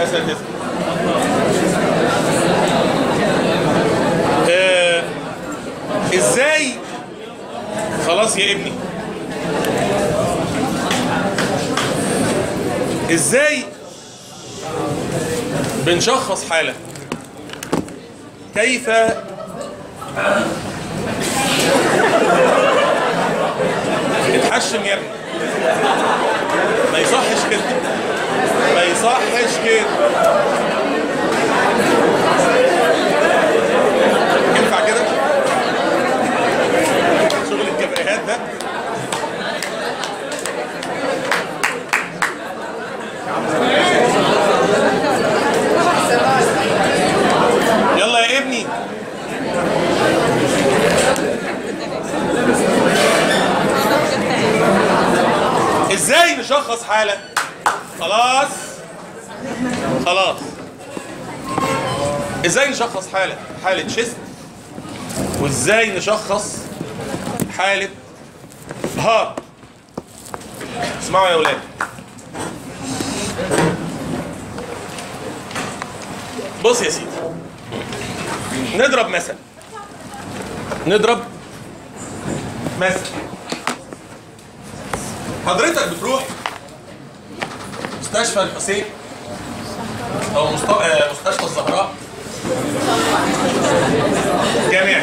ساتر آه، ازاي خلاص يا ابني ازاي بنشخص حالة كيف اتحشم يا ابني ما يصحش كده ما يصحش كده ينفع كده شغل الكبريهات ده يلا يا ابني ازاي نشخص حالة خلاص خلاص ازاي نشخص حالة حالة شيست وازاي نشخص حالة هارت اسمعوا يا ولاد بص يا سيدي نضرب مثل نضرب مثل حضرتك بتروح مستشفى الحسين او مست- آه، مستشفى الزهراء جامعي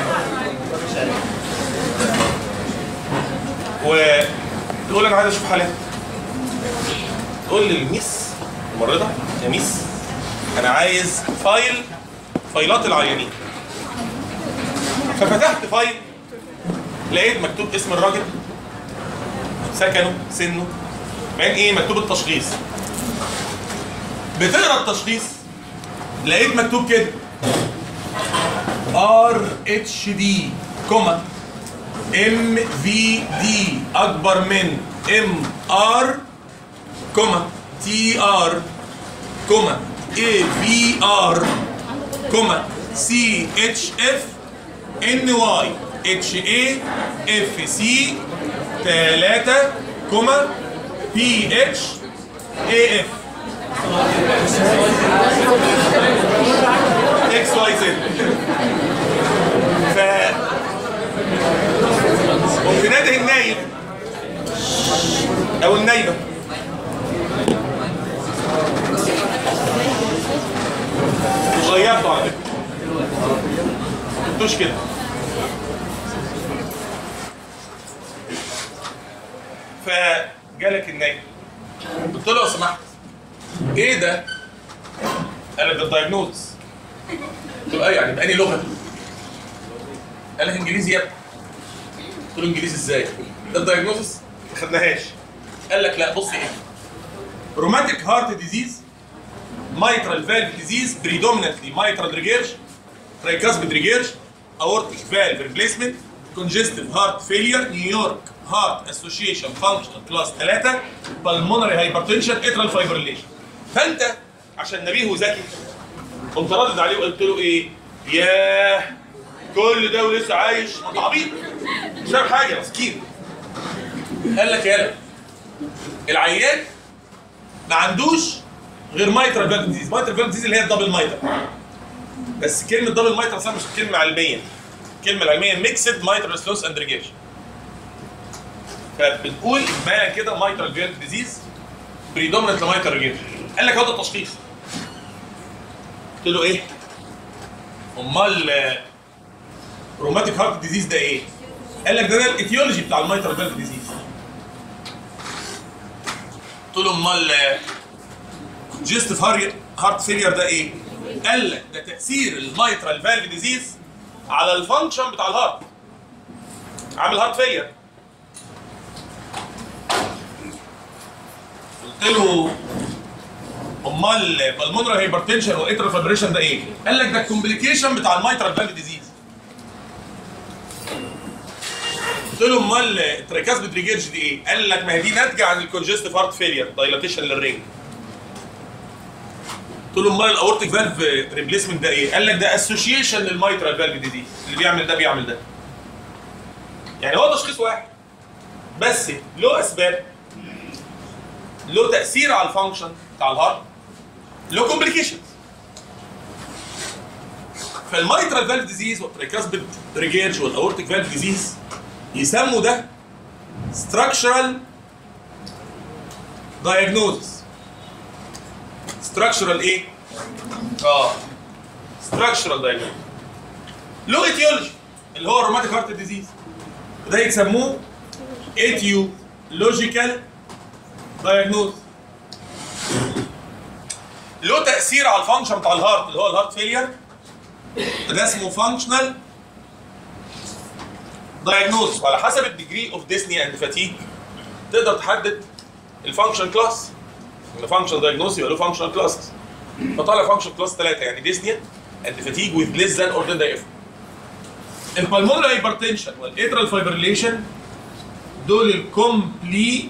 وتقول انا عايز اشوف حالات تقول للميس الممرضه يا ميس انا عايز فايل فايلات العيانين ففتحت فايل لقيت مكتوب اسم الراجل سكنه سنه بعدين ايه مكتوب التشخيص بتقرا التشخيص لقيت مكتوب كده ار اتش دي كوما ام في دي اكبر من ام ار كوما تي ار كوما اي في ار كوما سي اتش اف ان واي اتش اي اف سي 3 كوما بي اتش اي اف اكس واي زد ف قمت نادي النايب او النايبه غيرته على فكره ما قلتوش كده فجالك النايب قلت له لو سمحت ايه ده؟ قال لك ده الدايجنوز قلت له ايه يعني بأني لغه؟ قال لك انجليزي يا ابني قلت له انجليزي ازاي؟ ده الدايجنوزس ما خدناهاش قال لك لا بص ايه روماتيك هارت ديزيز mitral valve disease predominantly mitral regurg tricuspid regurg aortic valve replacement congestive heart failure New York Heart Association Functional Class 3 pulmonary hypertension atrial fibrillation فانت عشان نبيه وذكي قمت ردد عليه وقلت له ايه ياه كل ده ولسه عايش ما انت عبيط مش فاهم حاجه مسكين قال لك يالا العيان ما عندوش غير مايترال فالف ديزيز مايترال فالف ديزيز اللي هي الدبل مايتر بس كلمه دبل مايتر اصلا مش كلمه علميه الكلمه العلميه ميكسد مايترال سلوس اند ريجيشن فبنقول اجمالا كده مايترال فالف ديزيز بريدوميننت مايترال ريجيشن قال لك هو ده التشخيص قلت له ايه امال روماتيك هارت ديزيز ده ايه قال لك ده ده الايتيولوجي بتاع المايترال فالف ديزيز قلت له امال جيستف هارت فيلير ده ايه؟ قال لك ده تاثير المايترال فالف ديزيز على الفانكشن بتاع الهارت عامل هارت فيلير قلت له امال بالمونرال هايبرتنشن واترال فايبريشن ده ايه؟ قال لك ده الكومبليكيشن بتاع المايترال فالف ديزيز قلت له امال التريكاسبيد ريجيرج دي ايه؟ قال لك ما هي دي ناتجه عن الكونجستيف هارت فيلير دايلاتيشن للرينج قلت له امال الاورتيك فالف ريبليسمنت ده ايه؟ قال لك ده اسوشيشن للمايترال فالف ديزيز اللي بيعمل ده بيعمل ده. يعني هو تشخيص واحد بس له اسباب له تاثير على الفانكشن بتاع الهارت له كومبليكيشنز فالمايترال فالف ديزيز والتريكاسبيد ريجيرج والاورتيك فالف ديزيز يسموا ده ستراكشرال دايجنوزس ستراكشرال ايه؟ اه ستراكشرال دايجنوزس له ايتيولوجي اللي هو الروماتيك هارت ديزيز ده يسموه ايتيولوجيكال دايجنوز له تاثير على الفانكشن بتاع الهارت اللي هو الهارت فيلير ده اسمه فانكشنال دايجنوز وعلى حسب الديجري اوف ديسني اند فاتيج تقدر تحدد الفانكشن كلاس الفانكشن دايجنوز يبقى له فانكشن كلاسز فطالع فانكشن كلاس 3 يعني ديسنيا اند فاتيج وذ ليس ذان اوردر دايفر البلمونري هايبرتنشن والاترال فايبريليشن دول الكومبليكيشنز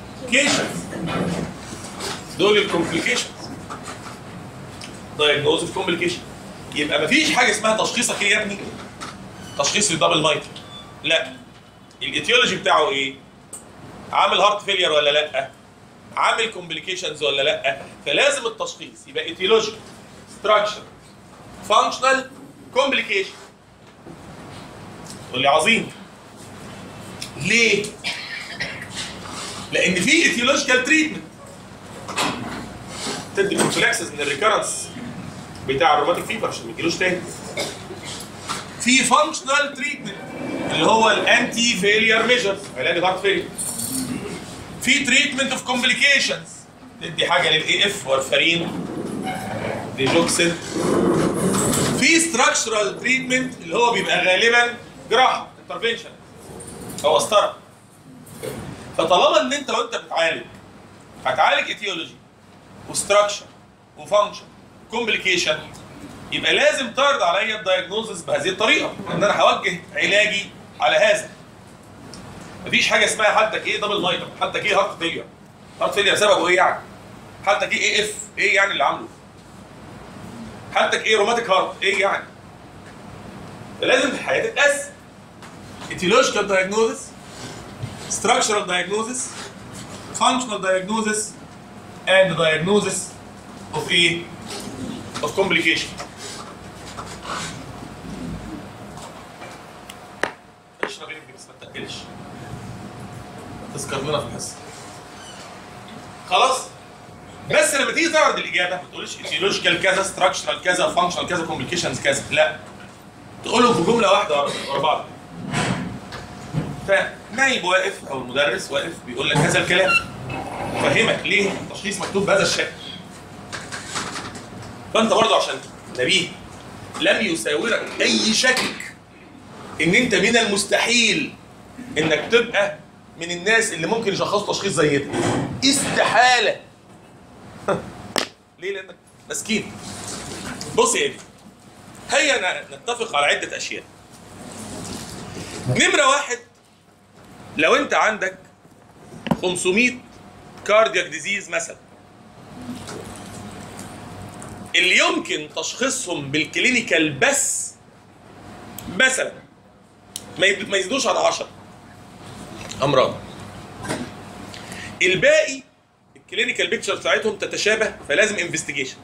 دول الكومبليكيشنز دايجنوز اوف كومبليكيشن يبقى مفيش حاجه اسمها تشخيصك ايه يا ابني؟ تشخيص الدبل مايتر لا الايتيولوجي بتاعه ايه؟ عامل هارت فيلير ولا لا؟ عامل كومبليكيشنز ولا لا؟ فلازم التشخيص يبقى ايتيولوجي ستراكشر فانكشنال كومبليكيشن تقول لي عظيم ليه؟ لان في ايتيولوجيكال تريتمنت تدي كومبلكسز من الريكرنس بتاع الروماتيك فيبر عشان ما يجيلوش تاني في فانكشنال تريتمنت اللي هو الانتي فيلير ميجرز علاج الهارت فيلير في تريتمنت اوف كومبليكيشنز تدي حاجه للاي اف وارفارين ديجوكسين في ستراكشرال تريتمنت اللي هو بيبقى غالبا جراحه انترفنشن او قسطره فطالما ان انت وانت بتعالج هتعالج ايتيولوجي وستراكشر وفانكشن كومبليكيشن يبقى لازم تعرض عليا الدايجنوزس بهذه الطريقه ان انا هوجه علاجي على هذا مفيش حاجه اسمها حالتك ايه دبل مايتر حالتك ايه هارت فيلير هارت فيلير سببه ايه يعني حالتك ايه ايه اف ايه يعني اللي عامله حالتك ايه روماتيك هارت ايه يعني لازم الحياه تتقسم etiological diagnosis structural diagnosis functional diagnosis and diagnosis of ايه of complication اشرب ايه بس ما تاكلش تذكر لنا في الحصه خلاص بس لما تيجي تعرض الاجابه ما تقولش ايتيولوجيكال كذا ستراكشرال كذا فانكشنال كذا كومبليكيشنز كذا لا تقولهم في جمله واحده ورا بعض فنايب واقف او المدرس واقف بيقول لك هذا الكلام فهمك ليه التشخيص مكتوب بهذا الشكل فانت برضه عشان نبيه لم يساورك اي شك ان انت من المستحيل انك تبقى من الناس اللي ممكن يشخصوا تشخيص زي ده استحاله ليه لانك مسكين بص يا ابني هيا نتفق على عده اشياء نمره واحد لو انت عندك 500 كاردياك ديزيز مثلا اللي يمكن تشخيصهم بالكلينيكال بس مثلا ما يب- ما يزيدوش على 10 امراض الباقي الكلينيكال بيكتشر بتاعتهم تتشابه فلازم انفستيجيشنز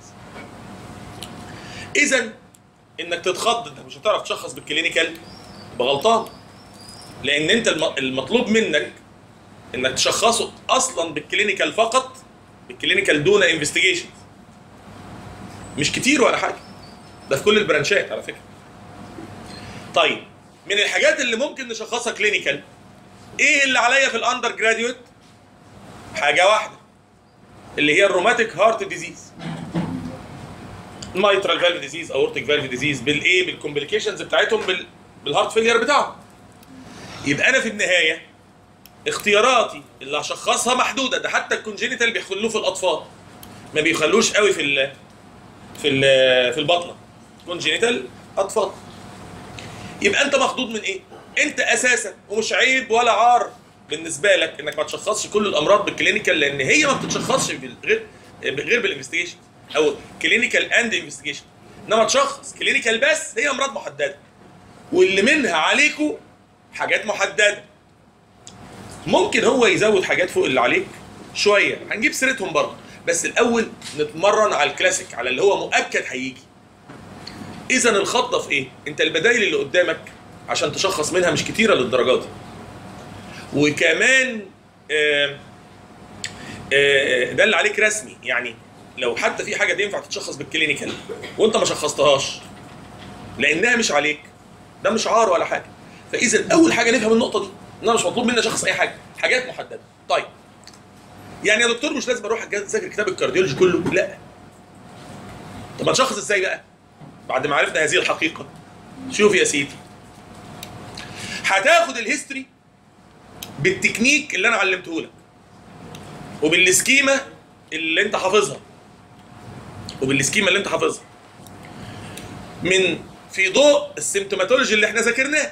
اذا انك تتخض انك مش هتعرف تشخص بالكلينيكال يبقى غلطان لان انت الم- المطلوب منك انك تشخصه اصلا بالكلينيكال فقط بالكلينيكال دون انفستيجيشن مش كتير ولا حاجه ده في كل البرانشات على فكره طيب من الحاجات اللي ممكن نشخصها كلينيكال ايه اللي عليا في الاندر جراديويت حاجه واحده اللي هي الروماتيك هارت ديزيز مايترال فالف ديزيز اورتيك فالف ديزيز بالايه بالكومبليكيشنز بتاعتهم بال بالهارت فيلير بتاعهم يبقى انا في النهايه اختياراتي اللي هشخصها محدوده ده حتى الكونجينيتال بيخلوه في الاطفال ما بيخلوش قوي في ال في ال في البطنه كونجينيتال اطفال يبقى انت مخضوض من ايه انت اساسا ومش عيب ولا عار بالنسبه لك انك ما تشخصش كل الامراض بالكلينيكال لان هي ما بتتشخصش بال- غير غير بالانفستيجيشن او كلينيكال اند انفستيجيشن انما تشخص كلينيكال بس هي امراض محدده واللي منها عليكم حاجات محدده ممكن هو يزود حاجات فوق اللي عليك شويه هنجيب سيرتهم برضه بس الاول نتمرن على الكلاسيك على اللي هو مؤكد هيجي اذا الخطه في ايه انت البدايل اللي قدامك عشان تشخص منها مش كتيره للدرجات دي وكمان آه آه ده اللي عليك رسمي يعني لو حتى في حاجه تنفع تتشخص بالكلينيكال وانت ما شخصتهاش لانها مش عليك ده مش عار ولا حاجه فاذا اول حاجه نفهم النقطه دي ان انا مش مطلوب مني اشخص اي حاجه حاجات محدده طيب يعني يا دكتور مش لازم اروح اذاكر كتاب الكارديولوجي كله لا طب ما نشخص ازاي بقى بعد ما عرفنا هذه الحقيقه شوف يا سيدي هتاخد الهيستوري بالتكنيك اللي انا علمته لك وبالسكيما اللي انت حافظها وبالسكيما اللي انت حافظها من في ضوء السيمتوماتولوجي اللي احنا ذاكرناه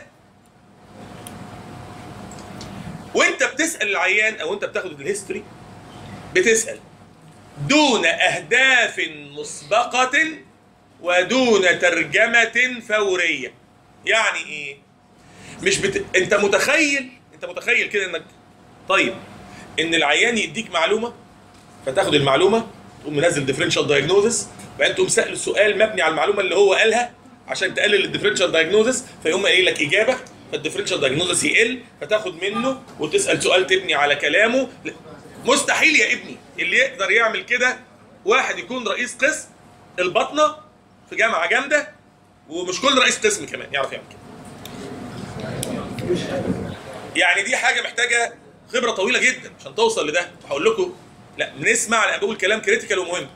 وانت بتسال العيان او انت بتاخد الهيستوري بتسال دون اهداف مسبقه ودون ترجمه فوريه يعني ايه مش بت... انت متخيل انت متخيل كده انك طيب ان العيان يديك معلومه فتاخد المعلومه تقوم منزل ديفرنشال دايجنوزس وبعدين تقوم سال السؤال مبني على المعلومه اللي هو قالها عشان تقلل الديفرنشال دايجنوزس فيقوم قايل لك اجابه فالديفرنشال دايجنوزس يقل فتاخد منه وتسال سؤال تبني على كلامه مستحيل يا ابني اللي يقدر يعمل كده واحد يكون رئيس قسم البطنه في جامعه جامده ومش كل رئيس قسم كمان يعرف يعمل كده يعني دي حاجه محتاجه خبره طويله جدا عشان توصل لده هقول لكم لا بنسمع انا بقول كلام كريتيكال ومهم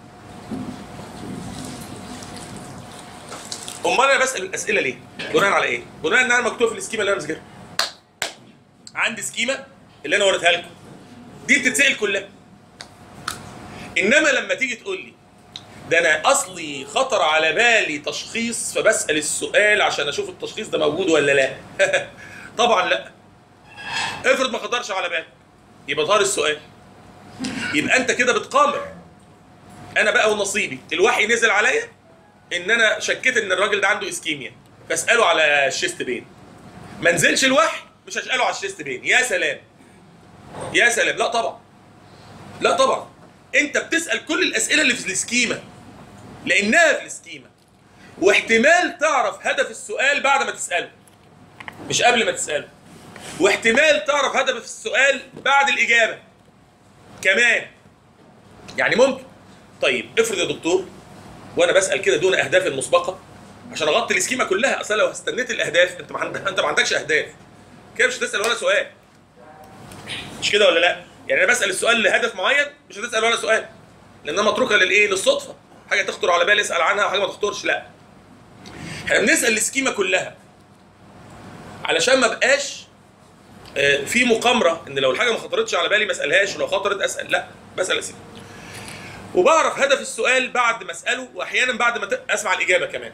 امال انا بسال الاسئله ليه؟ بناء على ايه؟ بناء ان انا مكتوب في السكيما اللي انا مذاكرها. عندي سكيما اللي انا وريتها لكم. دي بتتسال كلها. انما لما تيجي تقول لي ده انا اصلي خطر على بالي تشخيص فبسال السؤال عشان اشوف التشخيص ده موجود ولا لا. طبعا لا. افرض ما خطرش على بالك يبقى طار السؤال. يبقى انت كده بتقامر. انا بقى ونصيبي الوحي نزل عليا ان انا شكيت ان الراجل ده عنده اسكيميا فاساله على الشيست بين ما نزلش الوحي مش هساله على الشيست بين يا سلام يا سلام لا طبعا لا طبعا انت بتسال كل الاسئله اللي في السكيما لانها في السكيما واحتمال تعرف هدف السؤال بعد ما تساله مش قبل ما تساله واحتمال تعرف هدف السؤال بعد الاجابه كمان يعني ممكن طيب افرض يا دكتور وانا بسال كده دون اهداف مسبقه عشان اغطي السكيما كلها اصل لو استنيت الاهداف انت ما عندك انت ما عندكش اهداف كده مش هتسال ولا سؤال مش كده ولا لا يعني انا بسال السؤال لهدف معين مش هتسال ولا سؤال لانها متروكه للايه للصدفه حاجه تخطر على بالي اسال عنها وحاجه ما تخطرش لا احنا بنسال السكيما كلها علشان ما بقاش آه، في مقامره ان لو الحاجه ما خطرتش على بالي ما اسالهاش ولو خطرت اسال لا بسال اسئله وبعرف هدف السؤال بعد ما اساله واحيانا بعد ما ت- اسمع الاجابه كمان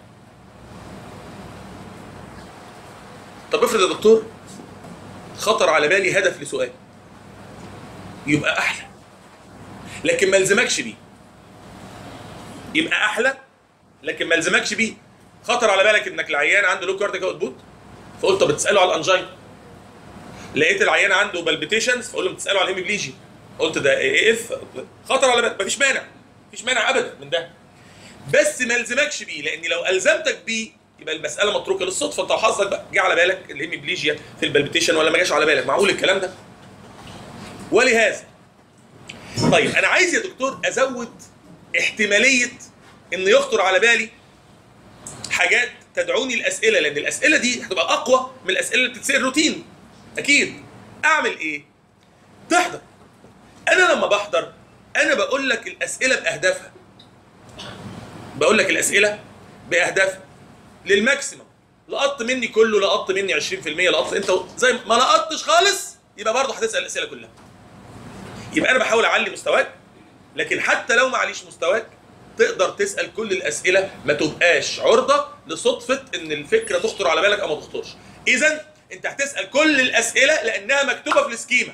طب افرض يا دكتور خطر على بالي هدف لسؤال يبقى احلى لكن ما الزمكش بيه يبقى احلى لكن ما الزمكش بيه خطر على بالك انك العيان عنده لو كارديك اوتبوت فقلت طب بتساله على الانجين لقيت العيان عنده بالبيتيشنز فقول له بتساله على الهيموجليجي قلت ده ايه اف خطر على بالك مفيش مانع مفيش مانع ابدا من ده بس ما الزمكش بيه لان لو الزمتك بيه يبقى المساله متروكه للصدفه انت وحظك بقى جه على بالك الهيموبليجيا في البالبيتيشن ولا ما جاش على بالك معقول الكلام ده ولهذا طيب انا عايز يا دكتور ازود احتماليه ان يخطر على بالي حاجات تدعوني الاسئله لان الاسئله دي هتبقى اقوى من الاسئله اللي بتتسال روتين اكيد اعمل ايه تحضر انا لما بحضر انا بقول لك الاسئله باهدافها بقول لك الاسئله باهدافها للماكسيمم لقطت مني كله لقطت مني 20% لقطت انت زي ما لقطتش خالص يبقى برضه هتسال الاسئله كلها يبقى انا بحاول اعلي مستواك لكن حتى لو معليش مستواك تقدر تسال كل الاسئله ما تبقاش عرضه لصدفه ان الفكره تخطر على بالك او ما تخطرش اذا انت هتسال كل الاسئله لانها مكتوبه في السكيما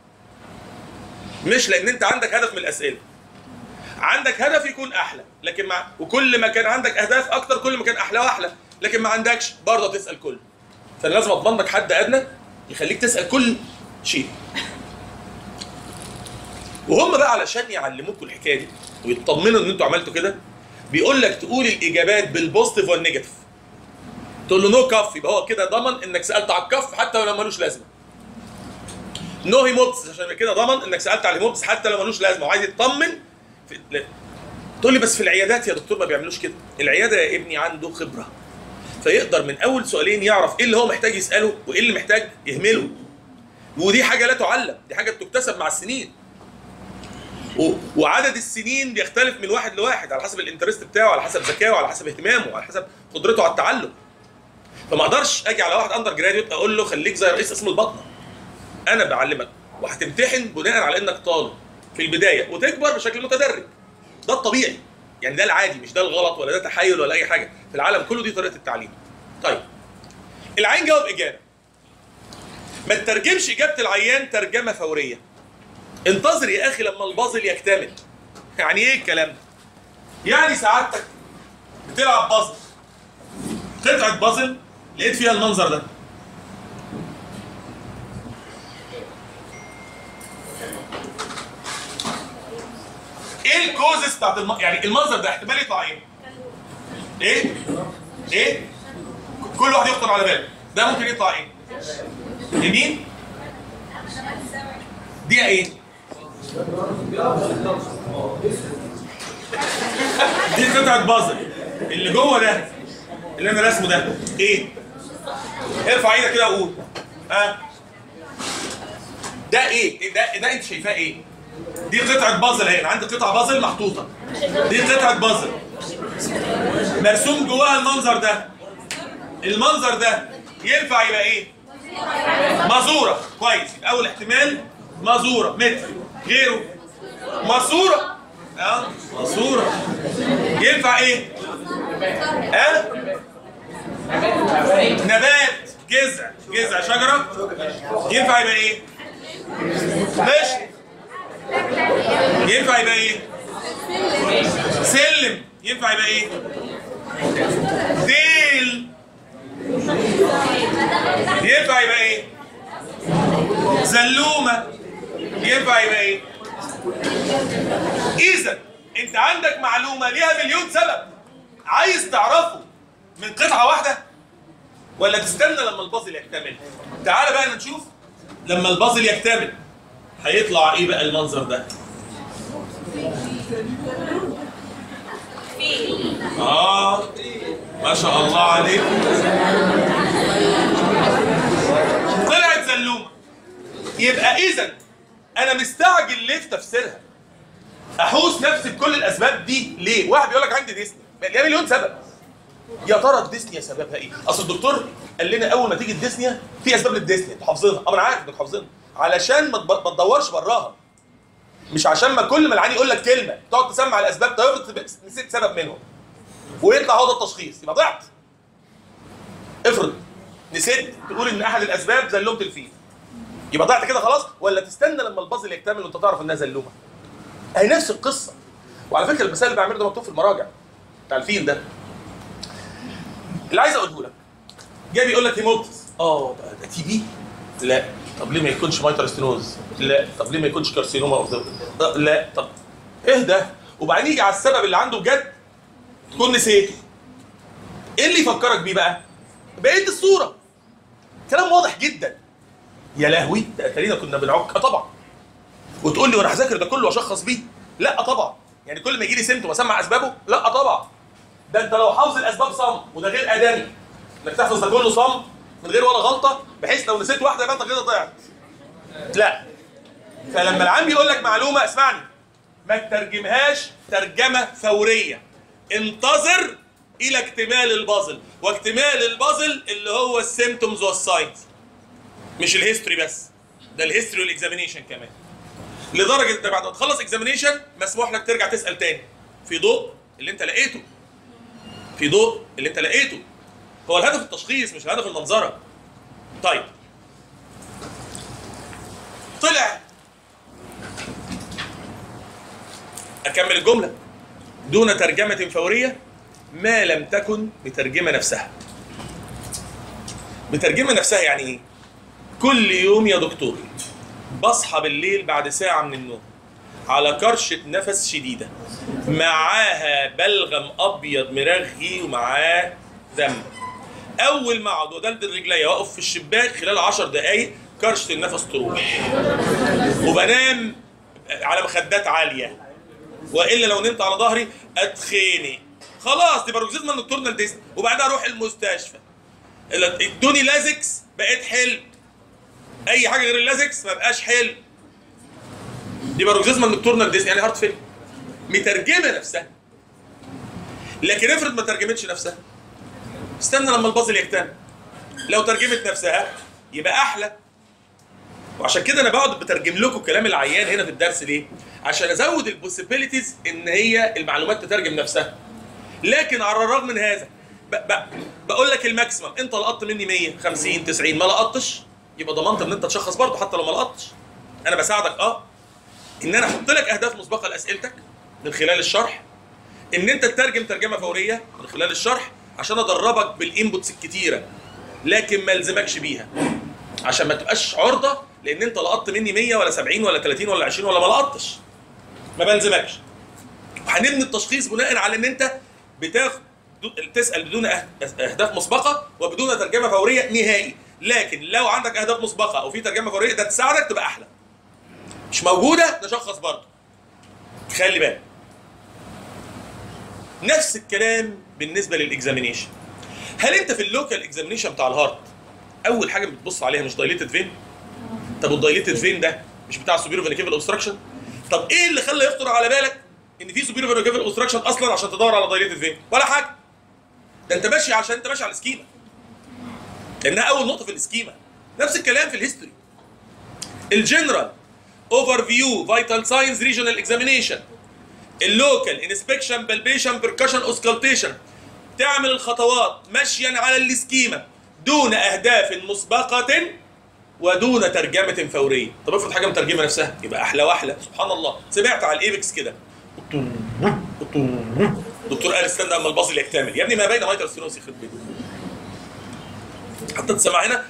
مش لان انت عندك هدف من الاسئله عندك هدف يكون احلى لكن مع وكل ما كان عندك اهداف اكتر كل ما كان احلى واحلى لكن ما عندكش برضه تسال كله فانا لازم اضمن لك حد ادنى يخليك تسال كل شيء وهم بقى علشان يعلموكم الحكايه دي ويطمنوا ان انتوا عملتوا كده بيقول لك تقول الاجابات بالبوزيتيف والنيجاتيف تقول له نو كف يبقى هو كده ضمن انك سالت على الكف حتى لو ملوش لازمه نو هيموبس عشان يبقى كده ضمن انك سالت على الهيموبس حتى لو ملوش لازمه وعايز يطمن في... لا. تقول لي بس في العيادات يا دكتور ما بيعملوش كده العياده يا ابني عنده خبره فيقدر من اول سؤالين يعرف ايه اللي هو محتاج يساله وايه اللي محتاج يهمله ودي حاجه لا تعلم دي حاجه بتكتسب مع السنين و... وعدد السنين بيختلف من واحد لواحد على حسب الانترست بتاعه على حسب ذكائه على حسب اهتمامه على حسب قدرته على التعلم فما اقدرش اجي على واحد اندر جراديوت اقول له خليك زي رئيس قسم البطنه انا بعلمك وهتمتحن بناء على انك طالب في البدايه وتكبر بشكل متدرج ده الطبيعي يعني ده العادي مش ده الغلط ولا ده تحايل ولا اي حاجه في العالم كله دي طريقه التعليم طيب العين جاوب اجابه ما تترجمش اجابه العيان ترجمه فوريه انتظر يا اخي لما البازل يكتمل يعني ايه الكلام ده يعني سعادتك بتلعب بازل قطعه بازل لقيت فيها المنظر ده ايه الكوزس بتاعت الم... يعني المنظر ده احتمال يطلع ايه؟ ايه؟ ايه؟ كل واحد يخطر على باله ده ممكن يطلع ايه؟ يمين؟ دي ايه؟ دي قطعة بازل اللي جوه ده اللي انا رسمه ده ايه؟ ارفع ايدك كده وقول ها أه؟ ده ايه؟ ده ده انت شايفاه ايه؟ دي قطعة بازل اهي انا عندي قطعة بازل محطوطة دي قطعة بازل مرسوم جواها المنظر ده المنظر ده ينفع يبقى ايه؟ مزورة كويس اول احتمال مزورة متر غيره ماسورة اه ماسورة ينفع ايه؟ ها؟ أه؟ نبات جذع جذع شجرة ينفع يبقى ايه؟ مشط ينفع يبقى ايه؟ سلم ينفع يبقى ايه؟ ديل ينفع يبقى ايه؟ زلومة ينفع يبقى ايه؟ إذا أنت عندك معلومة ليها مليون سبب عايز تعرفه من قطعة واحدة ولا تستنى لما البازل يكتمل؟ تعال بقى نشوف لما البازل يكتمل هيطلع ايه بقى المنظر ده؟ اه ما شاء الله عليك طلعت زلومه يبقى اذا انا مستعجل ليه في تفسيرها احوس نفسي بكل الاسباب دي ليه واحد بيقول لك عندي ديسني ليها مليون سبب يا ترى الديسنيا سببها ايه اصل الدكتور قال لنا اول ما تيجي الديسنيا في اسباب للديسنيا انتوا حافظينها اه انا عارف انك حافظينها علشان ما تدورش براها مش عشان ما كل ما العيان يقول لك كلمه تقعد تسمع الاسباب طيب نسيت سبب منهم ويطلع هو ده التشخيص يبقى ضعت افرض نسيت تقول ان احد الاسباب زلومه الفيل يبقى ضعت كده خلاص ولا تستنى لما البازل يكتمل وانت تعرف انها زلومه اهي نفس القصه وعلى فكره المثال اللي بعمله ده مكتوب في المراجع بتاع الفيل ده اللي عايز اقوله لك جاي بيقول لك هيموبتس اه ده, ده تي بي لا طب ليه ما يكونش مايترستينوز لا طب ليه ما يكونش كارسينوما اوف لا طب ايه ده وبعدين يجي على السبب اللي عنده بجد تكون نسيته ايه اللي يفكرك بيه بقى بقيه الصوره كلام واضح جدا يا لهوي ده اتارينا كنا بنعك طبعا وتقول لي وانا هذاكر ده كله واشخص بيه لا طبعا يعني كل ما يجي لي سيمتوم اسمع اسبابه لا طبعا ده انت لو حافظ الاسباب صم وده غير ادمي انك تحفظ ده كله صم من غير ولا غلطه بحيث لو نسيت واحده يبقى انت كده ضيعت لا فلما العام بيقول لك معلومه اسمعني ما تترجمهاش ترجمه فوريه انتظر الى اكتمال البازل واكتمال البازل اللي هو السيمتومز والساينز مش الهيستوري بس ده الهيستوري والاكزامينيشن كمان لدرجه انت بعد ما تخلص اكزامينيشن مسموح لك ترجع تسال تاني في ضوء اللي انت لقيته في ضوء اللي انت لقيته هو الهدف التشخيص مش الهدف المنظره طيب طلع اكمل الجمله دون ترجمه فوريه ما لم تكن بترجمه نفسها بترجمه نفسها يعني ايه كل يوم يا دكتور بصحى بالليل بعد ساعه من النوم على كرشه نفس شديده معاها بلغم ابيض مرغي ومعاه دم اول ما اقعد وادلدل رجليا واقف في الشباك خلال 10 دقائق كرشه النفس تروح وبنام على مخدات عاليه والا لو نمت على ظهري اتخنق خلاص دي باروكسيزما نوكتورنال ديست وبعدها اروح المستشفى ادوني لازكس بقيت حلم اي حاجه غير اللازكس ما بقاش حلم دي باروكسيزما نوكتورنال ديست يعني هارت فيل مترجمه نفسها لكن افرض ما ترجمتش نفسها استنى لما البازل يكتمل لو ترجمت نفسها يبقى احلى وعشان كده انا بقعد بترجم لكم كلام العيان هنا في الدرس ليه؟ عشان ازود البوسيبيليتيز ان هي المعلومات تترجم نفسها. لكن على الرغم من هذا ب ب بقول لك الماكسيمم انت لقطت مني 100 50 90 ما لقطتش يبقى ضمنت ان انت تشخص برضه حتى لو ما لقطتش. انا بساعدك اه ان انا احط لك اهداف مسبقه لاسئلتك من خلال الشرح ان انت تترجم ترجمه فوريه من خلال الشرح عشان ادربك بالانبوتس الكتيره لكن ما الزمكش بيها عشان ما تبقاش عرضه لان انت لقطت مني 100 ولا 70 ولا 30 ولا 20 ولا ما لقطتش ما بلزمكش وهنبني التشخيص بناء على ان انت بتاخد تسال بدون أه- اهداف مسبقه وبدون ترجمه فوريه نهائي لكن لو عندك اهداف مسبقه او في ترجمه فوريه ده تساعدك تبقى احلى مش موجوده نشخص برضه خلي بالك نفس الكلام بالنسبه للاكزامينيشن هل انت في اللوكال اكزامينيشن بتاع الهارت اول حاجه بتبص عليها مش دايليتد فين طب والدايليتد فين ده مش بتاع السوبيرو فينيكيفال اوبستراكشن طب ايه اللي خلى يخطر على بالك ان في سوبيرو فينيكيفال اوبستراكشن اصلا عشان تدور على دايليتد فين ولا حاجه ده انت ماشي عشان انت ماشي على السكيما لانها اول نقطه في السكيما نفس الكلام في الهيستوري الجنرال اوفر فيو فيتال ساينز ريجونال اكزامينيشن اللوكال انسبكشن بالبيشن بركشن اوسكالتيشن تعمل الخطوات مشيا على السكيما دون اهداف مسبقه ودون ترجمه فوريه طب افرض حاجه مترجمه نفسها يبقى احلى واحلى سبحان الله سمعت على الايبكس كده دكتور قال استنى اما البازل يكتمل يا ابني ما بين مايتر ستينوس يخرب بيته حتى تسمع هنا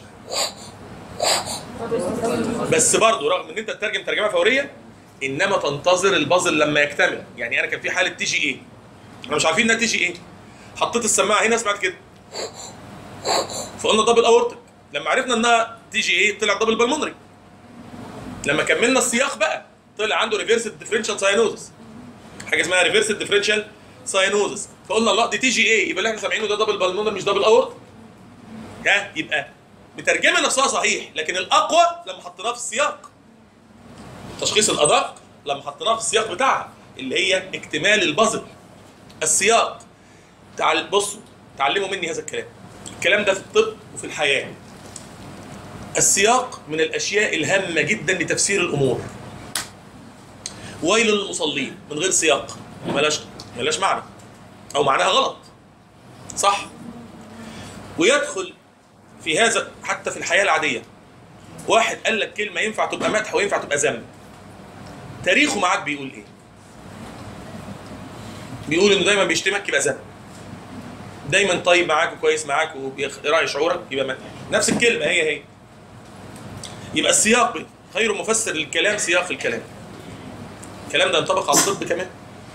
بس برضه رغم ان انت تترجم ترجمه فوريه انما تنتظر البازل لما يكتمل يعني انا كان في حاله تي جي ايه احنا مش عارفين انها تي جي ايه حطيت السماعه هنا سمعت كده فقلنا دبل اورتك لما عرفنا انها تي جي ايه طلع دبل بالمونري لما كملنا السياق بقى طلع عنده ريفيرس ديفرنشال ساينوزس حاجه اسمها ريفيرس ديفرنشال ساينوزس فقلنا الله دي تي جي ايه يبقى اللي احنا سامعينه ده دبل بالمونري مش دبل اورت ها يبقى مترجمه نفسها صحيح لكن الاقوى لما حطيناها في السياق تشخيص الادق لما حطيناها في السياق بتاعها اللي هي اكتمال البازل السياق تعال بصوا تعلموا مني هذا الكلام الكلام ده في الطب وفي الحياه السياق من الاشياء الهامه جدا لتفسير الامور ويل للمصلين من غير سياق ملاش ملاش معنى او معناها غلط صح ويدخل في هذا حتى في الحياه العاديه واحد قال لك كلمه ينفع تبقى مدح وينفع تبقى ذم تاريخه معاك بيقول ايه بيقول انه دايما بيشتمك يبقى ذم دايما طيب معاك وكويس معاك وراعي شعورك يبقى مدح نفس الكلمه هي هي يبقى السياق خير مفسر للكلام سياق الكلام الكلام ده ينطبق على الطب كمان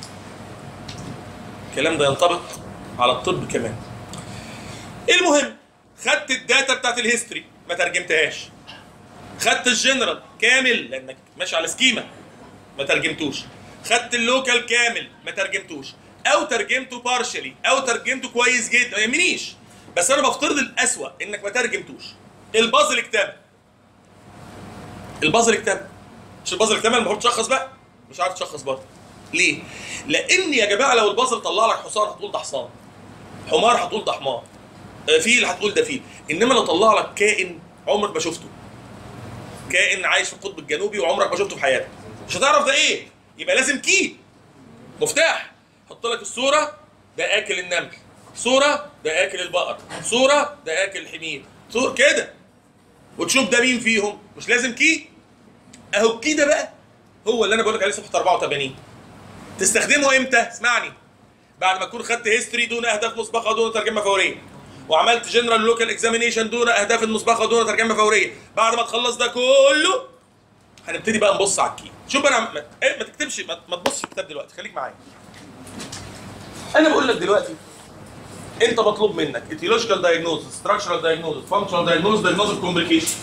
الكلام ده ينطبق على الطب كمان المهم خدت الداتا بتاعت الهيستوري ما ترجمتهاش خدت الجنرال كامل لانك ماشي على سكيما ما ترجمتوش خدت اللوكال كامل ما ترجمتوش او ترجمته بارشلي او ترجمته كويس جدا ما يهمنيش بس انا بفترض الاسوأ انك ما ترجمتوش البازل اكتمل البازل اكتمل مش البازل اكتمل المفروض تشخص بقى مش عارف تشخص برضه ليه؟ لان يا جماعه لو البازل طلع لك حصان هتقول ده حصان حمار هتقول ده حمار آه، فيل هتقول ده فيل انما لو طلع لك كائن عمرك ما شفته كائن عايش في القطب الجنوبي وعمرك ما شفته في حياتك مش هتعرف ده ايه يبقى لازم كي مفتاح حط لك الصوره ده اكل النمل صوره ده اكل البقر صوره ده اكل الحمير صور كده وتشوف ده مين فيهم مش لازم كي اهو الكي ده بقى هو اللي انا بقول لك عليه صفحه 84 تستخدمه امتى اسمعني بعد ما تكون خدت هيستوري دون اهداف مسبقه دون ترجمه فوريه وعملت جنرال لوكال اكزامينيشن دون اهداف مسبقه دون ترجمه فوريه بعد ما تخلص ده كله هنبتدي بقى نبص على الكي شوف انا ما, إيه ما تكتبش ما, ما تبصش في الكتاب دلوقتي خليك معايا انا بقول لك دلوقتي انت مطلوب منك etiological diagnosis structural diagnosis functional diagnosis diagnosis of complication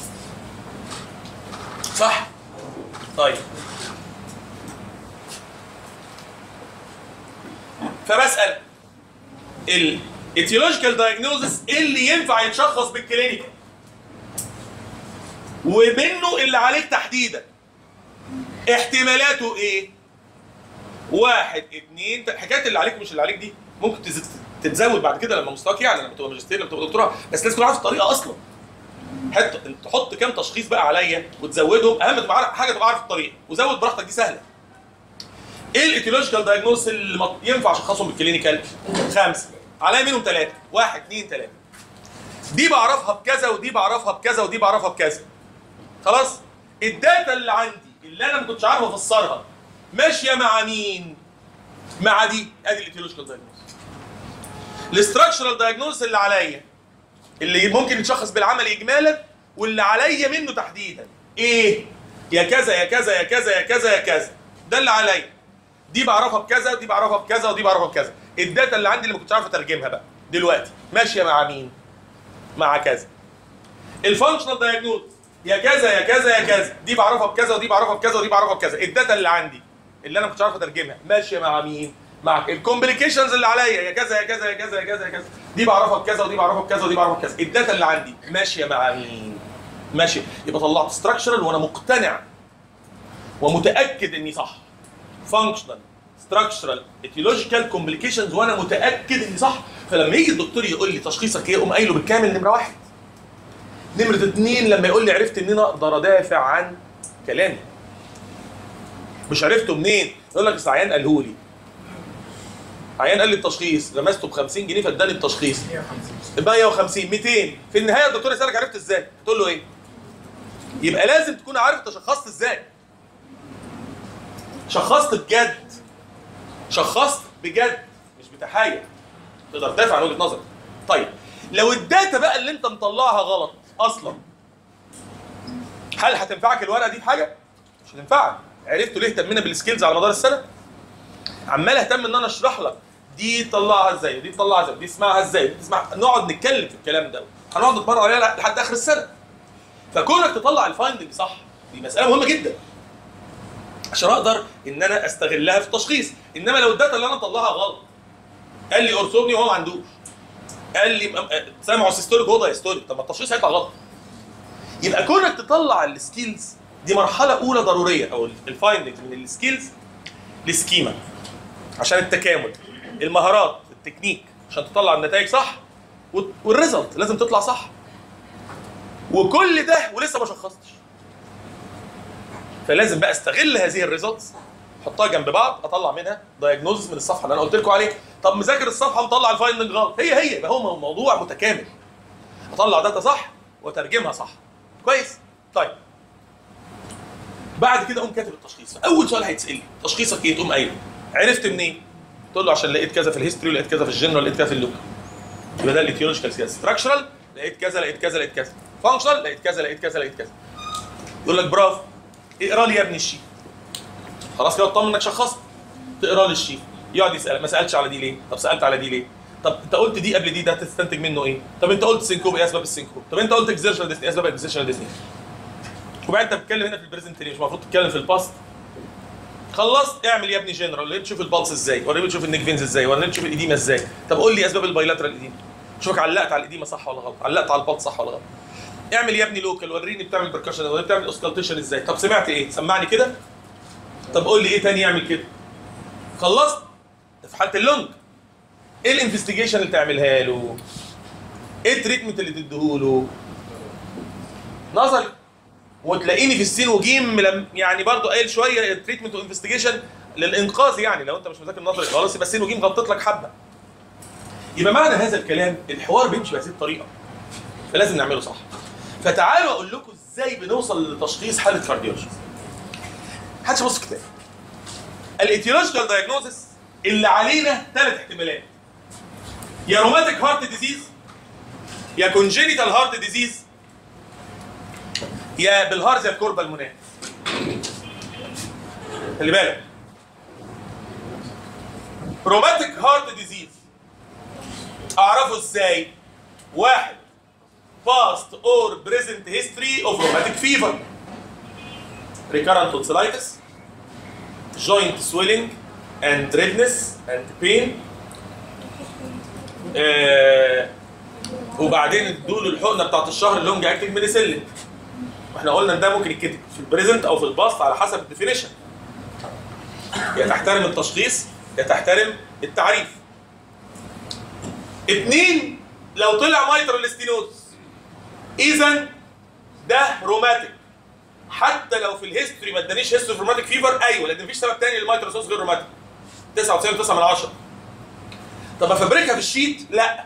صح طيب فبسال ال etiological diagnosis إيه اللي ينفع يتشخص بالكلينيكال ومنه اللي عليك تحديدا احتمالاته ايه واحد اتنين تل- حكايه اللي عليك مش اللي عليك دي ممكن تز- تتزود بعد كده لما مستواك يعلى لما تبقى ماجستير لما تبقى دكتوراه بس لازم تكون عارف الطريقه اصلا حتى تحط كام تشخيص بقى عليا وتزودهم اهم تبقى عارف حاجه تبقى عارف الطريقه وزود براحتك دي سهله ايه الايتيولوجيكال دايجنوز اللي مط- ينفع اشخصهم بالكلينيكال خمسه عليا منهم ثلاثه واحد اثنين ثلاثه دي بعرفها بكذا ودي بعرفها بكذا ودي بعرفها بكذا خلاص الداتا اللي عندي اللي انا ما كنتش عارف افسرها ماشيه مع مين مع دي ادي الايتيولوجيكال دايجنوز الاستراكشرال دايجنوز اللي عليا اللي ممكن يتشخص بالعمل اجمالا واللي عليا منه تحديدا ايه يا كذا يا كذا يا كذا يا كذا يا كذا ده اللي عليا دي بعرفها بكذا ودي بعرفها بكذا ودي بعرفها بكذا الداتا اللي عندي اللي ما كنتش عارف اترجمها بقى دلوقتي ماشيه مع مين مع كذا الفانكشنال دايجنوز يا كذا يا كذا يا كذا دي بعرفها بكذا ودي بعرفها بكذا ودي بعرفها بكذا الداتا اللي عندي اللي انا ما كنتش عارف اترجمها ماشيه مع مين مع الكومبليكيشنز اللي عليا يا كذا يا كذا يا كذا يا كذا يا كذا دي بعرفها بكذا ودي بعرفها بكذا ودي بعرفها بكذا الداتا اللي عندي ماشيه مع مين ماشي يبقى طلعت ستراكشرال وانا مقتنع ومتاكد اني صح فانكشنال ستراكشرال ايتيولوجيكال كومبليكيشنز وانا متاكد اني صح فلما يجي الدكتور يقول لي تشخيصك ايه اقوم قايله بالكامل نمره واحد نمرة اتنين لما يقول لي عرفت منين اقدر ادافع عن كلامي مش عرفته منين يقول لك أصل عيان قاله لي عيان قال لي التشخيص لمسته ب 50 جنيه فاداني التشخيص 150 200 في النهايه الدكتور يسالك عرفت ازاي تقول له ايه يبقى لازم تكون عارف تشخصت ازاي شخصت بجد شخصت بجد مش بتحايل تقدر تدافع عن وجهه نظرك طيب لو الداتا بقى اللي انت مطلعها غلط اصلا هل هتنفعك الورقه دي بحاجه مش هتنفعك عرفتوا ليه اهتمينا بالسكيلز على مدار السنه عمال اهتم ان انا اشرح لك دي تطلعها ازاي ودي تطلعها ازاي ودي اسمعها ازاي ودي تسمع نقعد نتكلم في الكلام ده هنقعد نتمرن عليها لحد اخر السنه فكونك تطلع الفايندنج صح دي مساله مهمه جدا عشان اقدر ان انا استغلها في التشخيص انما لو الداتا اللي انا مطلعها غلط قال لي اورثوبني وهو ما عندوش قال لي م- سامعه سيستوليك وهو دايستوليك طب ما التشخيص هيطلع غلط يبقى كونك تطلع السكيلز دي مرحله اولى ضروريه او الفايندنج من السكيلز لسكيما عشان التكامل المهارات التكنيك عشان تطلع النتائج صح وال- والريزلت لازم تطلع صح وكل ده ولسه ما شخصتش فلازم بقى استغل هذه الريزلتس احطها جنب بعض اطلع منها دايجنوز من الصفحه اللي انا قلت لكم عليها طب مذاكر الصفحه مطلع الفايندنج غلط هي هي يبقى هو موضوع متكامل اطلع داتا صح واترجمها صح كويس طيب بعد كده اقوم كاتب التشخيص اول سؤال هيتسال لي تشخيصك ايه تقوم قايله عرفت منين تقول له عشان لقيت كذا في الهيستوري ولقيت كذا في الجنرال لقيت كذا في اللوك يبقى ده الايتيولوجيكال سكيل ستراكشرال لقيت كذا لقيت كذا لقيت كذا فانكشنال لقيت كذا لقيت كذا لقيت كذا يقول لك برافو اقرا لي يا ابني الشيت خلاص كده اطمن انك شخصت تقرا لي الشيت يقعد يسالك ما سالتش على دي ليه طب سالت على دي ليه طب انت قلت دي قبل دي ده تستنتج منه ايه طب انت قلت سينكوب ايه اسباب السينكوب طب انت قلت اكزيرشنال ديسني ايه اسباب الاكزيرشنال ديسني وبعدين انت بتتكلم هنا في البريزنت ليه مش المفروض تتكلم في الباست خلصت اعمل يا ابني جنرال وريني تشوف البلس ازاي وريني تشوف النيك فينز ازاي وريني تشوف الاديمه ازاي طب قول لي اسباب البايلاترال اديمه شوفك علقت على الاديمه صح ولا غلط علقت على البلس صح ولا غلط اعمل يا ابني لوكال وريني بتعمل بركشن وريني بتعمل اوسكالتيشن ازاي طب سمعت ايه سمعني كده طب قول لي ايه تاني يعمل كده خلصت ده في حاله اللونج ايه الانفستيجيشن اللي تعملها له ايه التريتمنت اللي تديهوله نظري وتلاقيني في السين وجيم لم يعني برضو قايل شويه تريتمنت وانفستيجيشن للانقاذ يعني لو انت مش مذاكر نظري خلاص يبقى السين وجيم غطت لك حبه يبقى معنى هذا الكلام الحوار بيمشي بهذه الطريقه فلازم نعمله صح فتعالوا اقول لكم ازاي بنوصل لتشخيص حاله كارديولوجي محدش يبص كتاب الايتيولوجيكال دايجنوزس اللي علينا ثلاث احتمالات يا روماتيك هارت ديزيز يا كونجينيتال هارت ديزيز يا بالهارزيا الكوربا المناخ خلي بالك روماتيك هارت ديزيز اعرفه ازاي واحد past or present history of rheumatic fever recurrent tonsillitis joint swelling and redness and pain آه وبعدين ادوا له الحقنه بتاعت الشهر اللونج اكتنج ميديسيلين واحنا قلنا ان ده ممكن يتكتب في البريزنت او في الباست على حسب الديفينيشن يا تحترم التشخيص يا تحترم التعريف اتنين لو طلع مايترال ستينوز اذا ده روماتيك حتى لو في الهيستوري ما ادانيش هيستوري روماتيك فيفر ايوه لان مفيش سبب تاني للمايترال غير روماتيك 99.9 من 10 طب افبركها في الشيت لا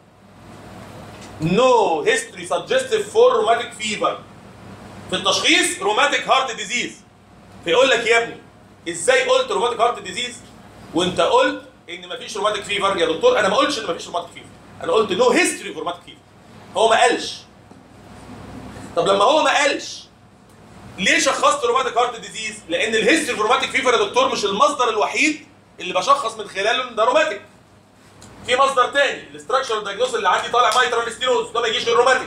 نو هيستوري سجستيف فور روماتيك فيفر في التشخيص روماتيك هارت ديزيز فيقول لك يا ابني ازاي قلت روماتيك هارت ديزيز وانت قلت ان مفيش روماتيك فيفر يا دكتور انا ما قلتش ان مفيش روماتيك فيفر انا قلت نو هيستوري فور روماتيك فيفر هو ما قالش طب لما هو ما قالش ليه شخصت روماتيك هارت ديزيز لان الهيستوري فور روماتيك فيفر يا دكتور مش المصدر الوحيد اللي بشخص من خلاله ان ده روماتيك في مصدر تاني الاستراكشر دايجنوز اللي عندي طالع مايترال ستينوز ده ما يجيش غير روماتيك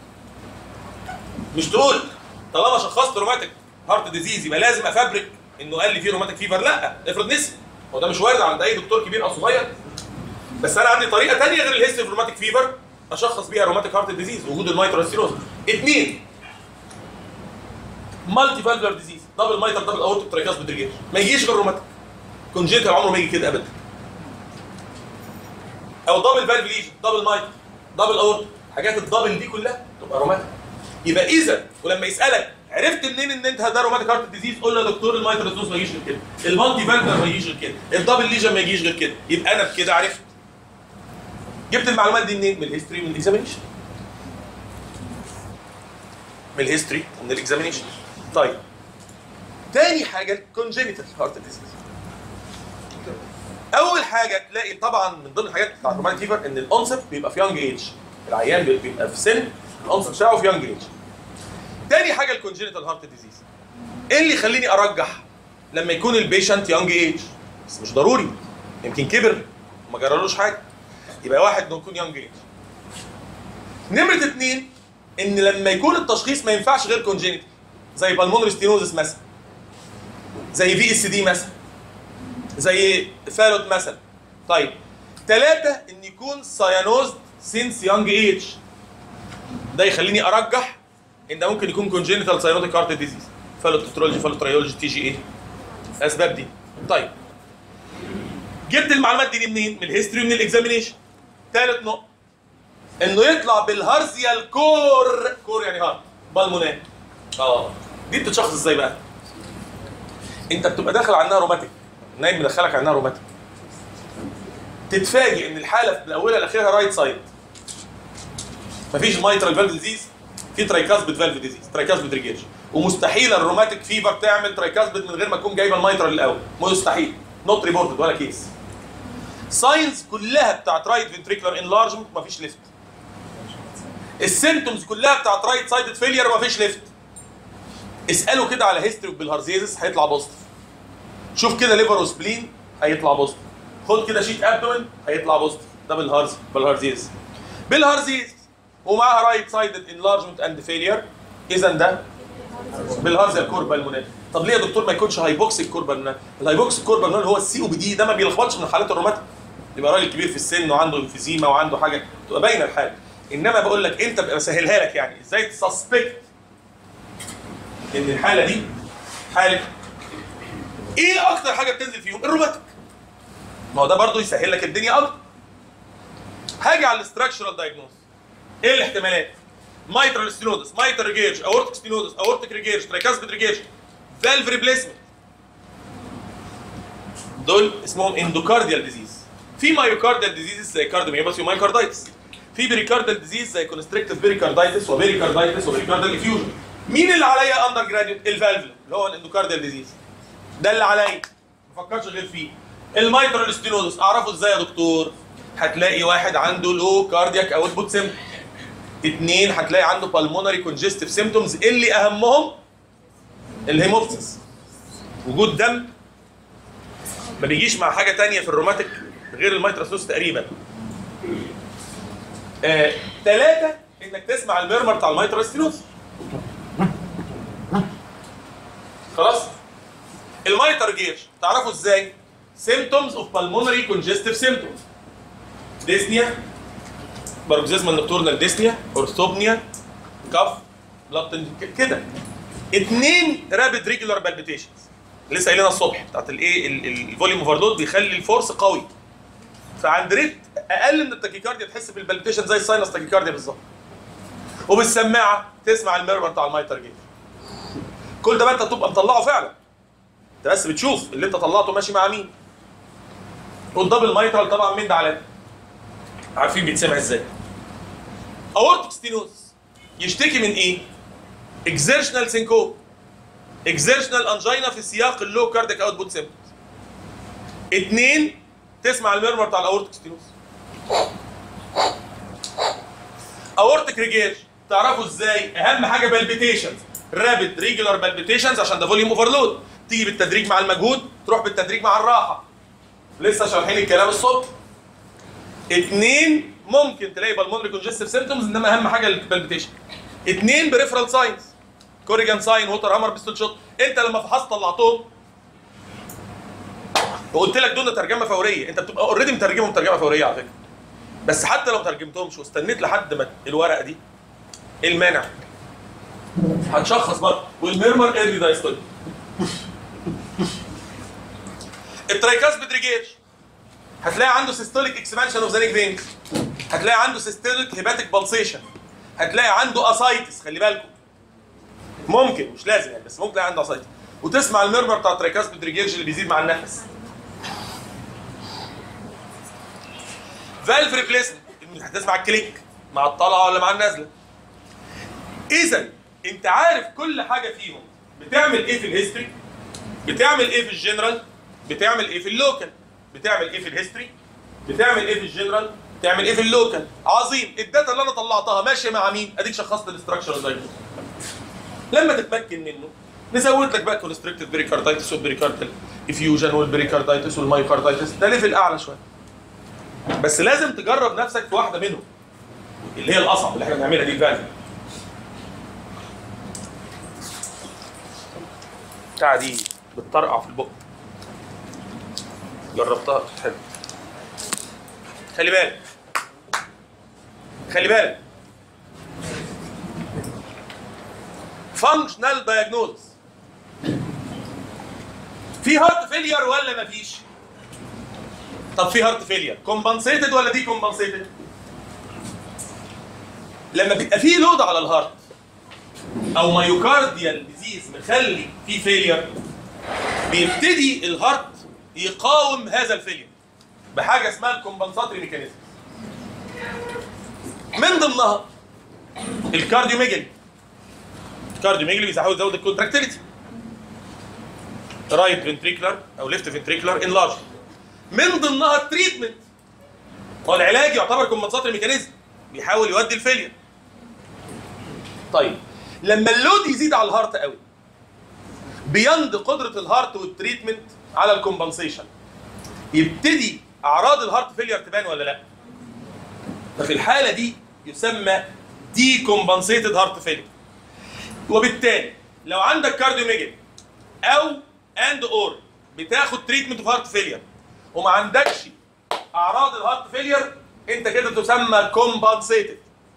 مش تقول طالما شخصت روماتيك هارت ديزيز يبقى لازم افبرك انه قال لي فيه روماتيك فيفر لا افرض نسي هو ده مش وارد عند اي دكتور كبير او صغير بس انا عندي طريقه ثانيه غير الهيستوري روماتيك فيفر اشخص بيها روماتيك هارت ديزيز وجود المايترال ستينوز اثنين مالتي فالفولار ديزيز دبل مايتر دبل اورتيك ترايكاس بدريجير ما يجيش غير روماتيك كونجيتال عمره ما يجي كده ابدا او دبل فالف ليجن دبل مايتر دبل اورتيك حاجات الدبل دي كلها تبقى روماتيك يبقى اذا ولما يسالك عرفت منين ان انت ده روماتيك هارت ديزيز قول له يا دكتور المايتر ستونز ما يجيش غير كده المالتي فالفر ما يجيش غير كده الدبل ليجن ما يجيش غير كده يبقى انا بكده عرفت جبت المعلومات دي منين من الهيستوري من الاكزامينشن من الهيستوري ومن الاكزامينشن طيب تاني حاجه كونجينيتال هارت ديزيز اول حاجه تلاقي طبعا من ضمن الحاجات بتاعت الروماتيك فيفر ان الانسب بيبقى في يونج ايج العيان بيبقى في سن الانسب بتاعه في يونج ايج تاني حاجه الكونجينيتال هارت ديزيز ايه اللي يخليني ارجح لما يكون البيشنت يونج ايج بس مش ضروري يمكن كبر وما جرالوش حاجه يبقى واحد انه يكون يونج ايج نمره اتنين ان لما يكون التشخيص ما ينفعش غير كونجينيتال زي بالمونري ستينوزس مثلا زي في اس دي مثلا زي فالوت مثلا طيب ثلاثة ان يكون سايانوزد سينس يونج ايج ده يخليني ارجح ان ده ممكن يكون كونجينيتال ساينوتيك هارت ديزيز فالوت تترولوجي فالوت تريولوجي تي جي ايه الاسباب دي طيب جبت المعلومات دي منين من الهيستوري ومن الاكزامينيشن ثالث نقطة انه يطلع بالهارزيال كور كور يعني هارت بالمونات اه دي بتتشخص ازاي بقى انت بتبقى داخل عنها روماتيك نايم مدخلك عنها روماتيك تتفاجئ ان الحاله من اولها لاخرها رايت سايد مفيش مايترال فالف ديزيز في ترايكاسبيد فالف ديزيز ترايكاسبيد ريجيج ومستحيل الروماتيك فيفر تعمل ترايكاسبيد من غير ما تكون جايبه المايترال الاول مستحيل نوت ريبورتد ولا كيس ساينز كلها بتاعت رايت فنتريكولار انلارجمنت مفيش ليفت السيمتومز كلها بتاعت رايت سايدد فيلير مفيش ليفت اساله كده على هيستوري بالهارزيزس هيطلع بوزيتيف شوف كده ليفر وسبلين هيطلع بوزيتيف خد كده شيت ابدومن هيطلع بوزيتيف ده بالهارز بالهارزيز بالهارزيز ومعاها رايت سايدد انلارجمنت اند فيلير اذا ده بالهارز الكوربا المنال طب ليه يا دكتور ما يكونش هايبوكسيك كوربا المنال الهايبوكسيك كوربا المنال هو السي او بي دي ده ما بيلخبطش من حالات الروماتيك يبقى راجل كبير في السن وعنده انفيزيما وعنده حاجه تبقى باينه الحاله انما بقول لك انت بسهلها لك يعني ازاي تسسبكت ان الحاله دي حاله ايه اكتر حاجه بتنزل فيهم الروماتيك ما هو ده برضه يسهل لك الدنيا اكتر هاجي على الاستراكشرال دايجنوز ايه الاحتمالات مايترال ستينوزس مايتر ريجيرج اورتيك ستينوزس اورتيك ريجيرج ترايكاسبيد ريجيرج فالف ريبليسمنت دول اسمهم اندوكارديال ديزيز في مايوكارديال ديزيز زي كارديوميوباثي ومايوكاردايتس في بريكارديال ديزيز زي كونستريكتيف بريكاردايتس وبريكاردايتس وبريكارديال افيوجن مين اللي عليا اندر جراديوت الفالف اللي هو الاندوكارديال ديزيز ده اللي عليا ما فكرش غير فيه المايترال ستينوزس اعرفه ازاي يا دكتور هتلاقي واحد عنده لو كاردياك اوتبوت سيمتوم اثنين هتلاقي عنده بالمونري كونجستيف سيمتومز اللي اهمهم الهيموبسيس وجود دم ما بيجيش مع حاجه تانية في الروماتيك غير الميتراسوس تقريبا آه، ثلاثة انك تسمع الميرمر بتاع الميتراستينوس خلاص الميتر جيش تعرفوا ازاي symptoms of pulmonary congestive symptoms dyspnea paroxysmal nocturnal dyspnea orthopnea كف بلاد كده اتنين رابid ريجولار بالبيتيشنز لسه قايلينها الصبح بتاعت الايه الفوليوم اوفرلود بيخلي الفورس قوي فعند ريت اقل من التاكيكارديا تحس بالبالبيتيشن زي الساينس تاكيكارديا بالظبط وبالسماعه تسمع الميرمر بتاع المايتر جيت كل ده بقى انت تبقى مطلعه فعلا انت بس بتشوف اللي انت طلعته ماشي مع مين قدام المايترال طبعا مين ده علامه عارفين بيتسمع ازاي اورتيك ستينوز يشتكي من ايه اكزيرشنال سينكوب اكزيرشنال انجينا في سياق اللو كارديك اوتبوت سيمبتومز اتنين تسمع الميرمر بتاع الاورتيك ستينوز اورتيك ريجيج تعرفوا ازاي اهم حاجه بالبيتيشنز رابid ريجولار بالبيتيشنز عشان ده فوليوم اوفرلود تيجي بالتدريج مع المجهود تروح بالتدريج مع الراحه لسه شارحين الكلام الصبح اتنين ممكن تلاقي بالمونري كونجستيف سيمتومز انما اهم حاجه البالبيتيشن اتنين بريفرال ساينز كوريجان ساين ووتر هامر بيستول شوت انت لما فحصت طلعتهم وقلت لك دول ترجمه فوريه انت بتبقى اوريدي مترجمهم ترجمه فوريه على فكره بس حتى لو ترجمتهمش واستنيت لحد ما الورقه دي ايه المانع؟ هتشخص برضه والميرمر ايرلي دايستولي الترايكاس بدريجيج هتلاقي عنده سيستوليك اكسبانشن اوف ذا نيك فينز هتلاقي عنده سيستوليك هيباتيك بالسيشن هتلاقي عنده اسايتس خلي بالكم ممكن مش لازم يعني بس ممكن تلاقي عنده اسايتس وتسمع الميرمر بتاع الترايكاس بدريجيج اللي بيزيد مع النفس فالف ريبليسمنت هتسمع الكليك مع الطلعه ولا مع النازله اذا انت عارف كل حاجه فيهم بتعمل ايه في الهيستوري بتعمل ايه في الجنرال بتعمل ايه في اللوكال بتعمل ايه في الهيستوري بتعمل ايه في الجنرال بتعمل ايه في اللوكال عظيم الداتا اللي انا طلعتها ماشيه مع مين اديك شخصت الاستراكشر دايجنوز لما تتمكن منه نزود لك بقى كونستريكتد بريكاردايتس والبريكاردال افيوجن والبريكاردايتس والمايوكاردايتس ده ليفل اعلى شويه بس لازم تجرب نفسك في واحده منهم اللي هي الاصعب اللي احنا بنعملها دي الفالف بتاع دي بتطرقع في البق جربتها حلو خلي بالك خلي بالك فانكشنال دايجنوز في هارت فيلير ولا مفيش؟ طب في هارت فيلير كومبنسيتد ولا دي كومبنسيتد؟ لما بيبقى في لود على الهارت او مايوكارديال ديزيز مخلي في فيلير بيبتدي الهارت يقاوم هذا الفيلير بحاجه اسمها الكومبنساتري ميكانيزم من ضمنها الكارديوميجالي الكارديوميجالي بيساعد يزود الكونتراكتيليتي رايت فنتريكولار او ليفت فنتريكولار انلارج من ضمنها التريتمنت هو العلاج يعتبر كومبنساتري ميكانيزم بيحاول يودي الفيلير طيب لما اللود يزيد على الهارت قوي بيند قدره الهارت والتريتمنت على الكومبنسيشن يبتدي اعراض الهارت فيلير تبان ولا لا ففي الحاله دي يسمى دي كومبنسيتد هارت فيلير وبالتالي لو عندك كارديوميجالي او اند اور بتاخد تريتمنت في هارت فيلير وما عندكش اعراض الهارت فيلير انت كده تسمى كومبنسيتد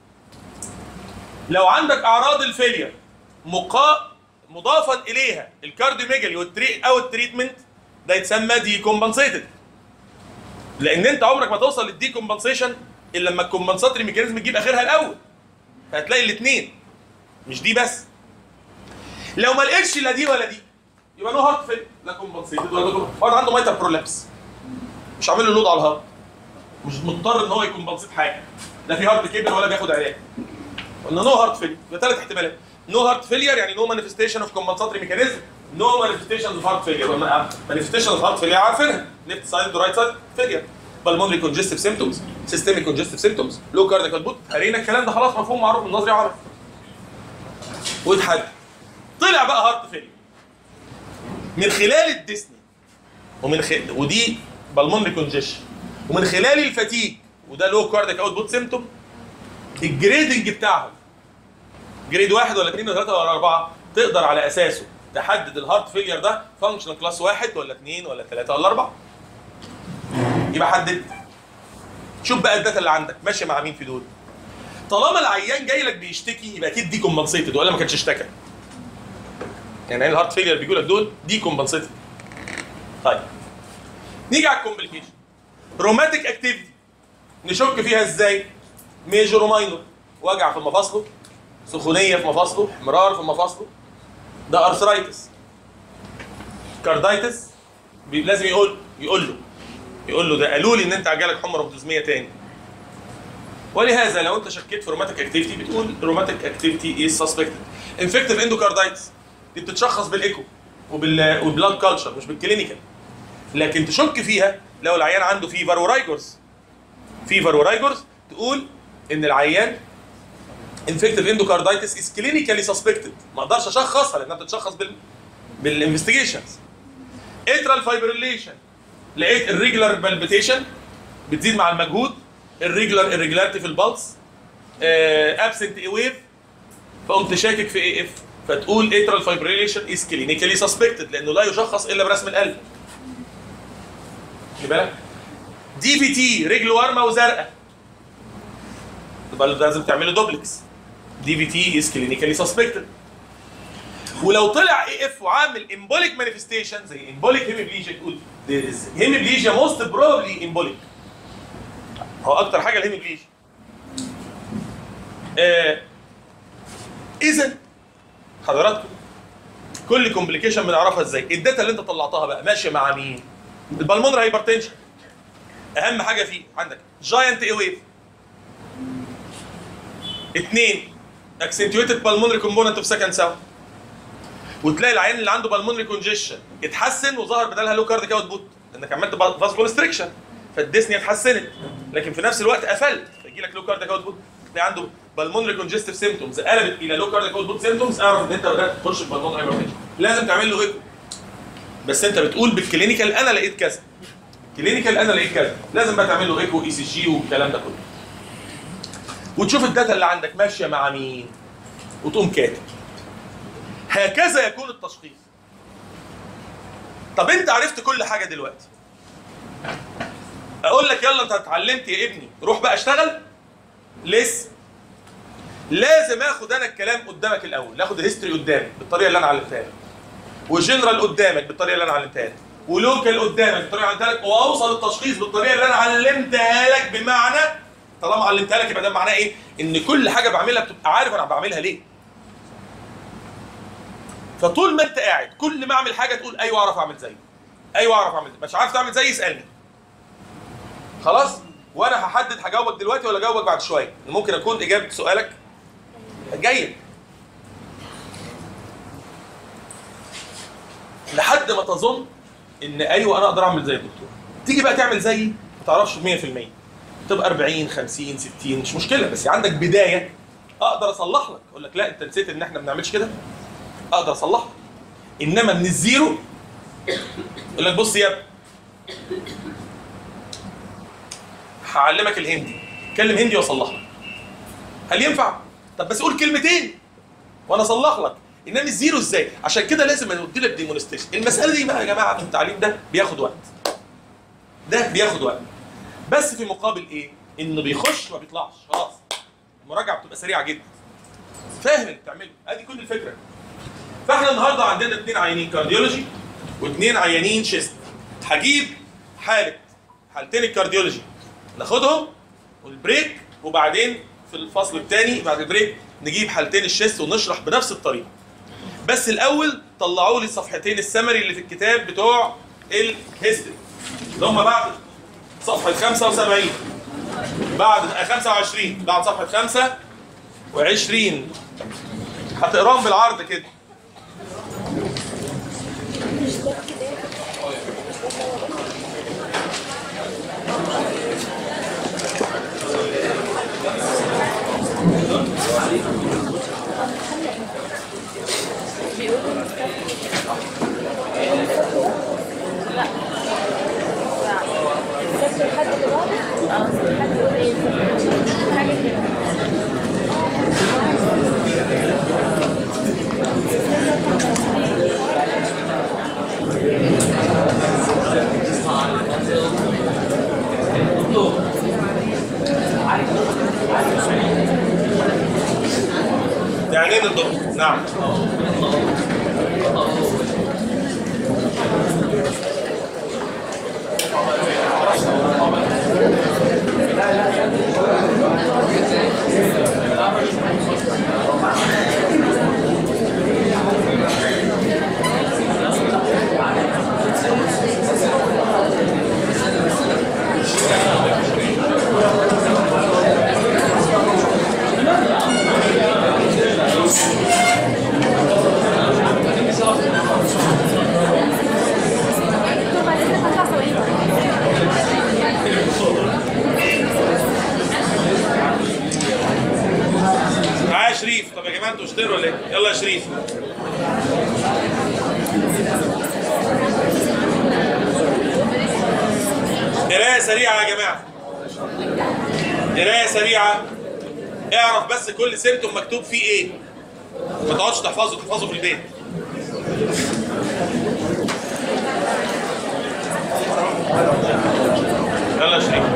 لو عندك اعراض الفيلير مقا مضافا اليها الكارديوميجالي والتري او التريتمنت ده يتسمى دي كومبنسيتد لان انت عمرك ما توصل للدي كومبنسيشن الا لما الكومبنساتري ميكانيزم تجيب اخرها الاول فهتلاقي الاثنين مش دي بس لو ما لقيتش لا دي ولا دي يبقى نو هارت فيل لا كومبنسيتد ولا ده واحد عنده مايتر برولابس مش عامل له لود على الهارت مش مضطر ان هو يكمبنسيت حاجه لا في هارت كبر ولا بياخد علاج قلنا نو هارت فيلير يبقى ثلاث احتمالات نو هارت فيلير يعني نو مانيفستيشن اوف كومبنساتري ميكانيزم نو مانيفستيشن اوف هارت فيلير مانيفستيشن اوف هارت فيلير عارفينها ليفت سايد ورايت سايد فيلير بالمونري كونجستيف سيمتومز سيستميك كونجستيف سيمتومز لو كاردياك اوتبوت قرينا الكلام ده خلاص مفهوم معروف من نظري عمل واتحد طلع بقى هارت فيلير من خلال الديسني ومن خلال ودي بالمونري كونجيشن ومن خلال الفتيج وده لو كارديك اوت بوت سيمتوم الجريدنج بتاعهم جريد واحد ولا اثنين ولا ثلاثه ولا اربعه تقدر على اساسه تحدد الهارت فيلير ده فانكشنال كلاس واحد ولا اثنين ولا ثلاثه ولا اربعه يبقى حدد شوف بقى الداتا اللي عندك ماشيه مع مين في دول طالما العيان جاي لك بيشتكي يبقى اكيد دي كومبنسيتد ولا ما كانش اشتكى يعني الهارت فيلير بيجوا لك دول دي كومبنسيتد طيب نيجي على الكومبليكيشن روماتيك اكتيفيتي نشك فيها ازاي ميجور وماينور وجع في مفاصله سخونيه في مفاصله احمرار في مفاصله ده ارثرايتس كاردايتس بي- لازم يقول يقول له يقول له ده قالوا لي ان انت جالك حمى روماتيزميه تاني ولهذا لو انت شكيت في روماتيك اكتيفيتي بتقول روماتيك اكتيفيتي از سسبكتد انفكتيف اندوكاردايتس دي بتتشخص بالايكو وبال والبلاد كلتشر مش بالكلينيكال لكن تشك فيها لو العيان عنده فيفر ورايجورز فيفر ورايجورز تقول ان العيان انفكتيف اندوكاردايتس از كلينيكالي سسبكتد ما اقدرش اشخصها لانها بتتشخص بال بالانفستيجيشنز اترال فايبريليشن لقيت الريجولار بالبيتيشن بتزيد مع المجهود الريجولار irregularity في البلس ابسنت اي ويف فقمت شاكك في اي اف فتقول اترال فايبريليشن از كلينيكالي سسبكتد لانه لا يشخص الا برسم القلب خلي بالك دي في تي رجل ورمه وزرقاء يبقى لازم تعمله دوبلكس دي في تي از كلينيكالي سسبكتد ولو طلع اي اف وعامل امبوليك مانيفستيشن زي امبوليك هيميبليجيا تقول هيميبليجيا موست بروبلي امبوليك هو اكتر حاجه الهيميبليجيا آه اذا حضراتكم كل كومبليكيشن بنعرفها ازاي الداتا اللي انت طلعتها بقى ماشيه مع مين البلمونر هايبرتنشن اهم حاجه فيه عندك جاينت اي ويف اثنين اكسنتويتد بالمونري كومبوننت اوف سكند ساوند وتلاقي العيان اللي عنده بالمونري كونجيشن اتحسن وظهر بدلها لو كارديك اوت بوت لانك عملت فاز كونستريكشن فالديسنيا اتحسنت لكن في نفس الوقت قفلت فيجي لك لو كارديك اوت بوت تلاقي عنده بالمونري كونجستيف سيمتومز قلبت الى لو كارديك اوت بوت سيمتومز اعرف ان انت بدات تخش في بالمونري هايبرتنشن لازم تعمل له ايكو بس انت بتقول بالكلينيكال انا لقيت كذا كلينيكال انا لقيت كذا لازم بقى تعمل له ايكو اي سي جي والكلام ده كله وتشوف الداتا اللي عندك ماشيه مع مين وتقوم كاتب هكذا يكون التشخيص طب انت عرفت كل حاجه دلوقتي اقول لك يلا انت اتعلمت يا ابني روح بقى اشتغل لسه لازم اخد انا الكلام قدامك الاول اخد الهيستوري قدامك بالطريقه اللي انا علمتها لك وجنرال قدامك بالطريقه اللي انا علمتها لك ولوكال قدامك بالطريقه اللي علمتها لك واوصل التشخيص بالطريقه اللي انا علمتها لك بمعنى طالما علمتها لك يبقى ده معناه ايه؟ ان كل حاجه بعملها بتبقى عارف انا بعملها ليه. فطول ما انت قاعد كل ما اعمل حاجه تقول ايوه اعرف اعمل زيه. ايوه اعرف اعمل زيه. مش عارف تعمل زيي اسالني. خلاص؟ وانا هحدد هجاوبك دلوقتي ولا اجاوبك بعد شويه. ممكن اكون اجابه سؤالك جيد. لحد ما تظن ان ايوه انا اقدر اعمل زي الدكتور. تيجي بقى تعمل زيي ما تعرفش 100% تبقى 40 50 60 مش مشكله بس عندك بدايه اقدر اصلح لك اقول لك لا انت نسيت ان احنا ما بنعملش كده اقدر اصلح لك انما من الزيرو يقول لك بص يا ابني هعلمك الهندي اتكلم هندي واصلح لك هل ينفع طب بس قول كلمتين وانا اصلح لك انما الزيرو ازاي عشان كده لازم ادي لك ديمونستريشن المساله دي بقى يا جماعه في التعليم ده بياخد وقت ده بياخد وقت بس في مقابل ايه؟ انه بيخش ما بيطلعش خلاص المراجعه بتبقى سريعه جدا فاهم اللي بتعمله ادي كل الفكره فاحنا النهارده عندنا اثنين عيانين كارديولوجي واثنين عيانين شيست هجيب حاله حالتين الكارديولوجي ناخدهم والبريك وبعدين في الفصل الثاني بعد البريك نجيب حالتين الشيست ونشرح بنفس الطريقه بس الاول طلعوا لي الصفحتين السمري اللي في الكتاب بتوع الهيستوري اللي هم بعد صفحة 75 بعد آه، 25 بعد صفحة 25 هتقراهم بالعرض كده اه حد يقول ايه حاجه كده يعني ايه الضغط؟ نعم دكتور بعد اذنك هطلع صوريك معايا شريف طب يا جماعه انتوا اشتروا ولا ايه؟ يلا يا شريف قرايه سريعه يا جماعه قرايه سريعه اعرف بس كل سيمتوم مكتوب فيه ايه ما تقعدش تحفظه تحفظه في البيت يلا يا شريف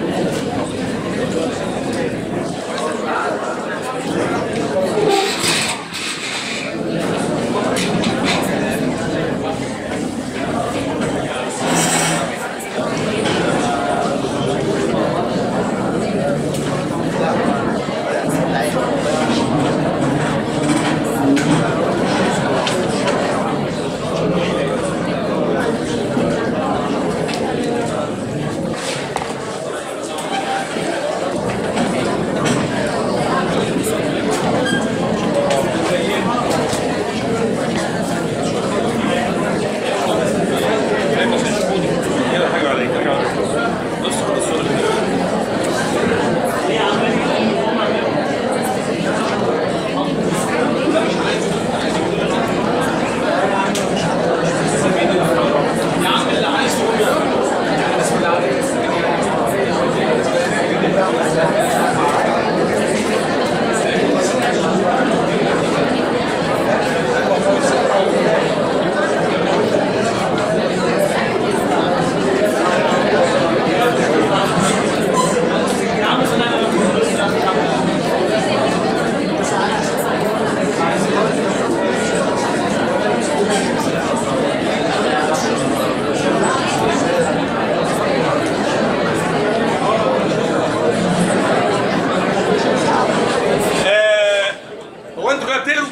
يلا حاجه عليك حاجه عليك بص خد الصوره اللي كده. آه، هو انتوا كده بتقروا؟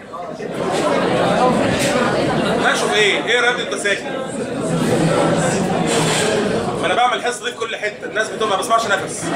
نشوف ايه؟ ايه يا راجل انت ساكت؟ ما انا بعمل الحصه دي في كل حته الناس بتقول ما بسمعش نفس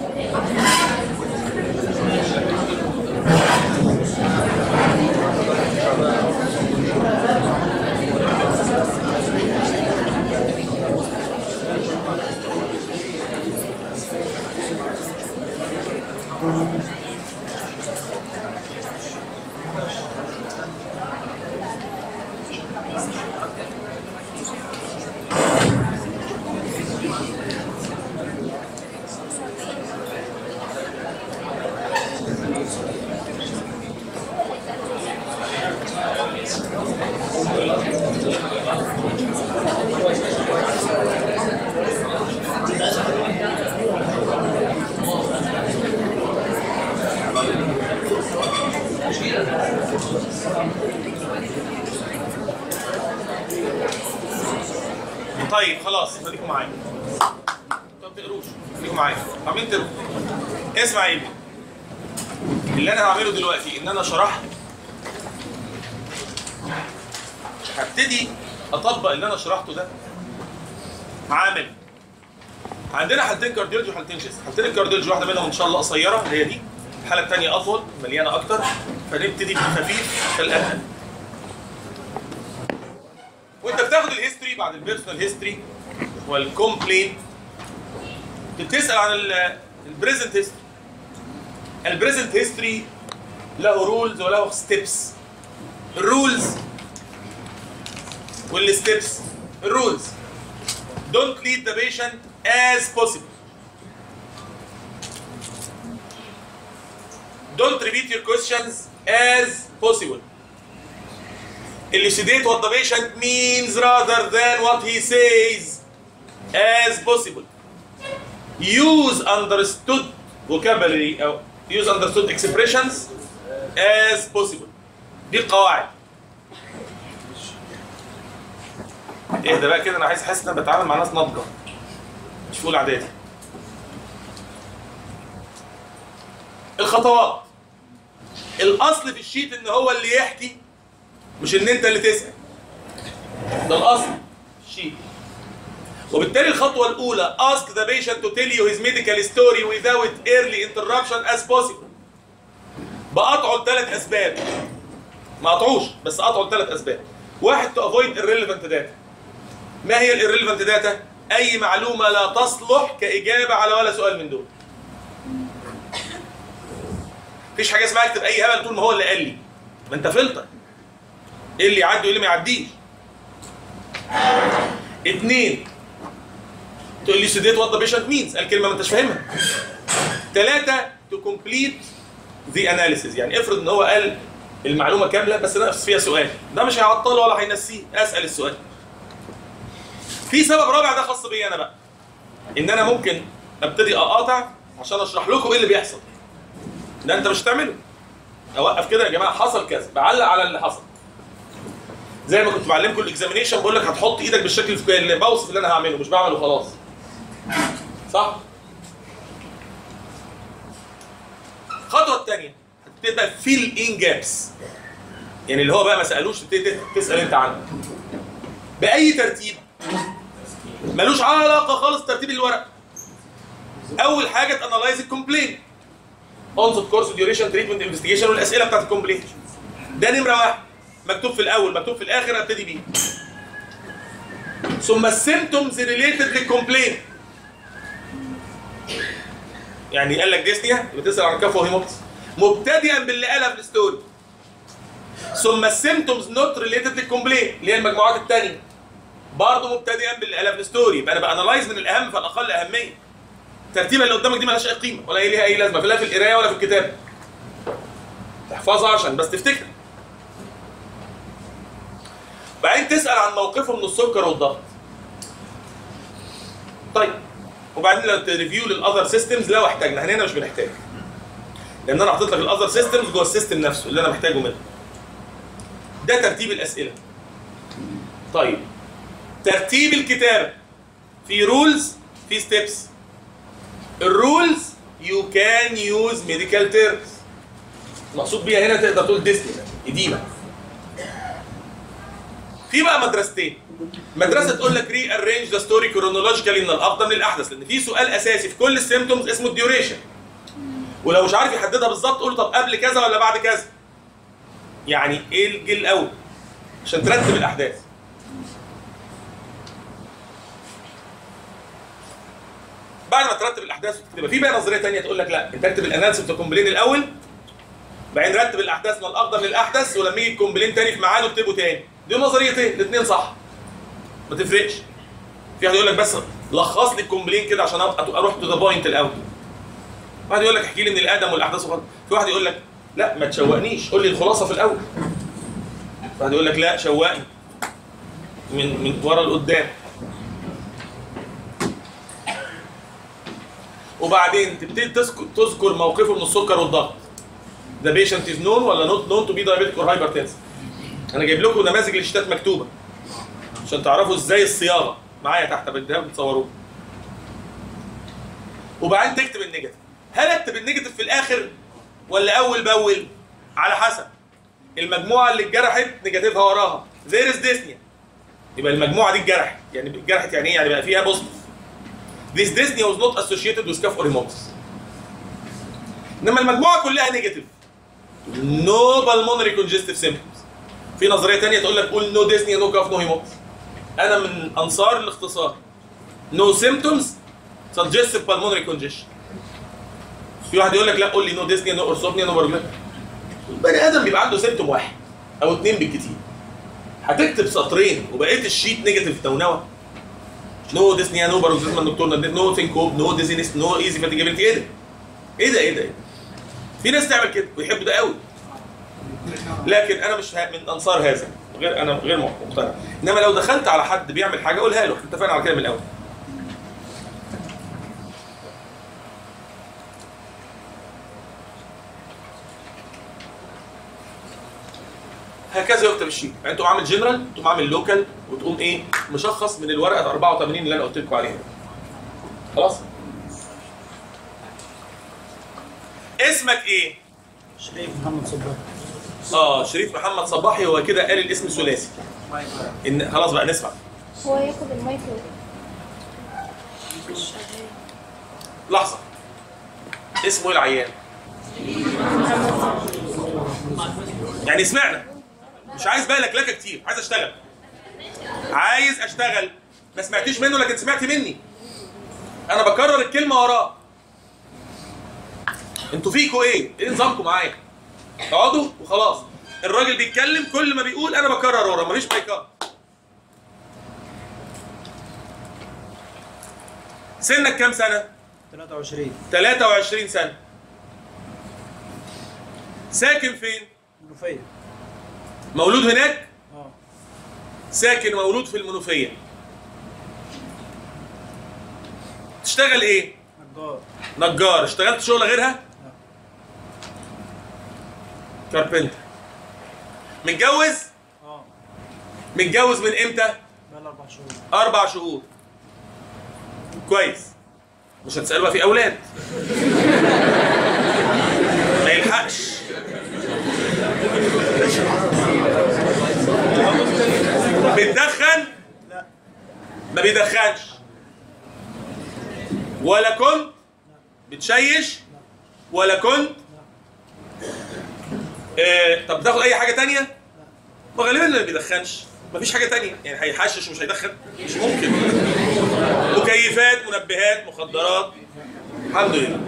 طيب خلاص خليكم معايا طب تقروش خليكم معايا عاملين تقروا اسمع يا ابني اللي انا هعمله دلوقتي ان انا شرحت هبتدي اطبق اللي انا شرحته ده عامل عندنا حالتين كارديولوجي وحالتين جيست حالتين الكارديولوجي واحده منهم ان شاء الله قصيره اللي هي دي الحاله الثانيه اطول مليانه اكتر فنبتدي بالخفيف كالاتي وانت بتاخد الهيستوري بعد البيرسونال هيستوري والكومبلين بتسال عن البريزنت هيستوري البريزنت هيستوري له رولز وله ستيبس الرولز والستيبس الرولز don't lead the patient as possible don't repeat your questions as possible elucidate what the patient means rather than what he says as possible use understood vocabulary او use understood expressions as possible دي القواعد اهدى بقى كده انا عايز احس ان انا بتعامل مع ناس ناضجه مش في اولى اعدادي الخطوات الاصل في الشيت ان هو اللي يحكي مش ان انت اللي تسال ده الاصل في الشيت وبالتالي الخطوه الاولى ask the patient to tell you his medical story without early interruption as possible بقطعه لثلاث اسباب ما قطعوش بس قطعه لثلاث اسباب واحد to avoid irrelevant data ما هي الirrelevant data اي معلومه لا تصلح كاجابه على ولا سؤال من دول مفيش حاجه اسمها اكتب اي هبل طول ما هو اللي قال لي ما انت فلتر ايه اللي يعدي وايه اللي ما يعديش اتنين تقول لي سيديت وات ذا بيشنت مينز الكلمه ما انتش فاهمها ثلاثه تو كومبليت ذا اناليسيز يعني افرض ان هو قال المعلومه كامله بس ناقص فيها سؤال ده مش هيعطله ولا هينسيه اسال السؤال في سبب رابع ده خاص بيا انا بقى ان انا ممكن ابتدي اقاطع عشان اشرح لكم ايه اللي بيحصل ده انت مش هتعمله اوقف كده يا جماعه حصل كذا بعلق على اللي حصل زي ما كنت بعلمكم الاكزامينيشن بقول لك هتحط ايدك بالشكل الفلاني اللي بوصف اللي انا هعمله مش بعمله خلاص صح الخطوه الثانيه هتبتدي بقى فيل ان جابس يعني اللي هو بقى ما سالوش تبتدي تسال انت عنه باي ترتيب ملوش علاقه خالص ترتيب الورق اول حاجه تانلايز الكومبلين اونست كورس ديوريشن تريتمنت انفستيجيشن والاسئله بتاعت الكومبلين ده نمره واحد مكتوب في الاول مكتوب في الاخر ابتدي بيه ثم السيمتومز ريليتد للكومبلين يعني قال لك ديسنيا يبقى تسال عن كف وهيموبتس مبتدئا باللي قالها في الستوري ثم السيمتومز نوت ريليتد للكومبلين اللي هي المجموعات الثانيه برضه مبتدئا باللي قالها في الستوري يبقى انا بانلايز من الاهم فالاقل اهميه الترتيبه اللي قدامك دي مالهاش اي قيمه ولا هي ليها اي لازمه لا في القرايه ولا في الكتاب تحفظها عشان بس تفتكر بعدين تسال عن موقفه من السكر والضغط طيب وبعدين لو تريفيو للاذر سيستمز لو احتاجنا احنا هنا مش بنحتاج لان انا حاطط لك الاذر سيستمز جوه السيستم نفسه اللي انا محتاجه منه ده ترتيب الاسئله طيب ترتيب الكتابه في رولز في ستيبس الرولز يو كان يوز ميديكال تيرمز المقصود بيها هنا تقدر تقول ديسني قديمه في بقى مدرستين مدرسه تقول لك ري ارينج ذا ستوري كرونولوجيكالي من الاقدم للاحدث لان في سؤال اساسي في كل السيمتومز اسمه الديوريشن ولو مش عارف يحددها بالظبط قول له طب قبل كذا ولا بعد كذا يعني ايه الجيل الاول عشان ترتب الاحداث بعد ما ترتب الاحداث وتكتبها في بقى نظريه ثانيه تقول لك لا انت اكتب الاناليسيس بتاع الكومبلين الاول بعدين رتب الاحداث من الاقدم للاحدث ولما يجي الكومبلين تاني في ميعاده اكتبه تاني دي نظريتين الاثنين صح ما تفرقش في واحد يقول لك بس لخص لي الكومبلين كده عشان أبقى- اروح تو ذا بوينت الاول واحد يقول لك احكي لي من الادم والاحداث وخلاص في واحد يقول لك لا ما تشوقنيش قول لي الخلاصه في الاول واحد يقول لك لا شوقني من من ورا لقدام وبعدين تبتدي تذكر تذكر موقفه من السكر والضغط ذا بيشنت از نون ولا نوت نون تو بي دايابيتيك اور هايبرتنسن انا جايب لكم نماذج للشتات مكتوبه عشان تعرفوا ازاي الصياغه معايا تحت بديها بتصوروه وبعدين تكتب النيجاتيف هل اكتب النيجاتيف في الاخر ولا اول باول على حسب المجموعه اللي اتجرحت نيجاتيفها وراها زي ديسنيا يبقى المجموعه دي اتجرحت يعني اتجرحت يعني ايه يعني بقى فيها بوزيتيف This dyspnea was not associated with cough or hemolysis. انما المجموعه كلها نيجاتيف. No pulmonary congestive symptoms. في نظريه ثانيه تقول لك قول no dyspnea no cough no hemolysis. انا من انصار الاختصار. No symptoms suggestive pulmonary congestion. في واحد يقول لك لا قول لي no dyspnea no orthopnea no barometer. البني ادم بيبقى عنده سيمتوم واحد او اثنين بالكتير. هتكتب سطرين وبقيه الشيت نيجاتيف تونوه نو ديسنيا نو باروكسيزما نوكتورنا نو سينكوب نو ديزينس نو ايزي فاتيجابيلتي ايه ده؟ ايه ده ايه ده؟ ايه ده؟ في ناس تعمل كده ويحبوا ده قوي لكن انا مش ه- من انصار هذا غير انا غير مقتنع انما لو دخلت على حد بيعمل حاجه قولها له احنا اتفقنا على كده من الاول هكذا يكتب الشيت يعني تقوم عامل جنرال تقوم عامل لوكال وتقوم ايه مشخص من الورقه 84 اللي انا قلت لكم عليها خلاص اسمك ايه شريف محمد صباح اه شريف محمد صباحي هو كده قال الاسم ثلاثي ان خلاص بقى نسمع هو ياخد المايكرو لحظه اسمه ايه العيان يعني سمعنا مش عايز بقى لكلكه كتير عايز اشتغل عايز اشتغل ما سمعتيش منه لكن سمعت مني انا بكرر الكلمه وراه انتوا فيكوا ايه ايه نظامكم معايا اقعدوا وخلاص الراجل بيتكلم كل ما بيقول انا بكرر وراه مفيش مايكات سنك كام سنه 23 23 سنة ساكن فين؟ منوفية مولود هناك؟ اه ساكن مولود في المنوفية تشتغل ايه؟ نجار نجار اشتغلت شغلة غيرها؟ كاربنتر متجوز؟ اه متجوز من امتى؟ بقى اربع شهور أربع شهور كويس مش هتسأله بقى في أولاد ما يلحقش بتدخن؟ لا ما بيدخنش ولا كنت بتشيش ولا كنت آه طب بتاخد اي حاجه تانية ما غالبا ما بيدخنش مفيش حاجه تانية يعني هيحشش ومش هيدخن مش ممكن مكيفات منبهات مخدرات الحمد لله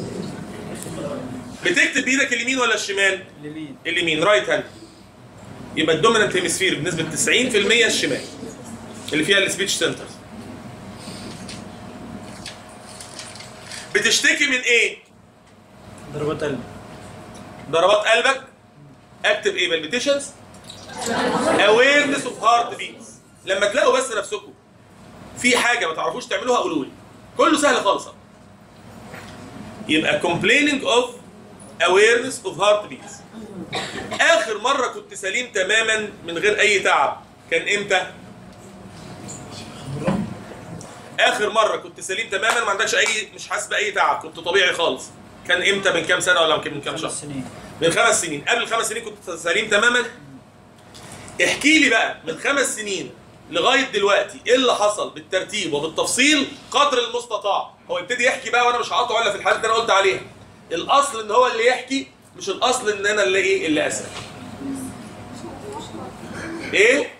بتكتب بايدك اليمين ولا الشمال اليمين اليمين رايت هاند يبقى الدومينانت هيمسفير بنسبه 90% الشمال اللي فيها السبيتش سنترز بتشتكي من ايه ضربات قلب ضربات قلبك اكتب ايه بالبيتيشنز awareness of heart beats لما تلاقوا بس نفسكم في حاجه ما تعرفوش تعملوها قولوا لي كله سهل خالص أهو. يبقى complaining of awareness of heart beats اخر مره كنت سليم تماما من غير اي تعب كان امتى اخر مره كنت سليم تماما ما عندكش اي مش حاسس باي تعب كنت طبيعي خالص كان امتى من كام سنه ولا من كام شهر خمس سنين من خمس سنين قبل خمس سنين كنت سليم تماما احكي لي بقى من خمس سنين لغايه دلوقتي ايه اللي حصل بالترتيب وبالتفصيل قدر المستطاع هو يبتدي يحكي بقى وانا مش هقاطعه الا في الحالات اللي انا قلت عليها الاصل ان هو اللي يحكي مش الاصل ان انا اللي ايه اللي اسال ايه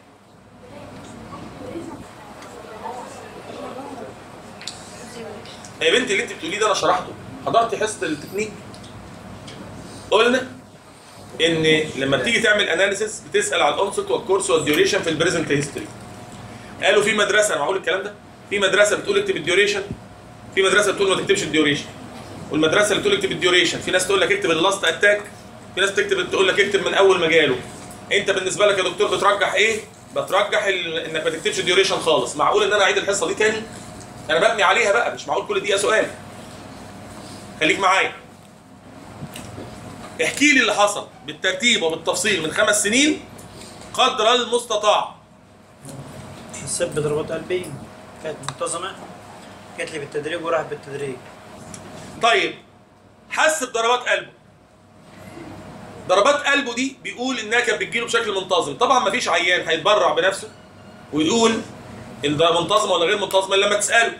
يا بنتي اللي انت بتقوليه ده انا شرحته حضرتي حصه التكنيك قلنا ان لما بتيجي تعمل اناليسيس بتسال على الاونست والكورس والديوريشن في البريزنت هيستوري قالوا في مدرسه انا هقول الكلام ده في مدرسه بتقول اكتب الديوريشن في مدرسه بتقول ما تكتبش الديوريشن والمدرسه اللي بتقول اكتب الديوريشن في ناس تقول لك اكتب اللاست اتاك في ناس تكتب تقول لك اكتب من اول ما جاله انت بالنسبه لك يا دكتور بترجح ايه بترجح ال... انك ما تكتبش الديوريشن خالص معقول ان انا اعيد الحصه دي تاني انا ببني عليها بقى مش معقول كل دقيقه سؤال خليك معايا احكي لي اللي حصل بالترتيب وبالتفصيل من خمس سنين قدر المستطاع حسيت بضربات قلبي كانت منتظمة جات لي بالتدريج وراحت بالتدريج طيب حس بضربات قلبه ضربات قلبه دي بيقول انها كانت بتجيله بشكل منتظم طبعا ما فيش عيان هيتبرع بنفسه ويقول ان ده منتظم ولا غير منتظم الا لما تساله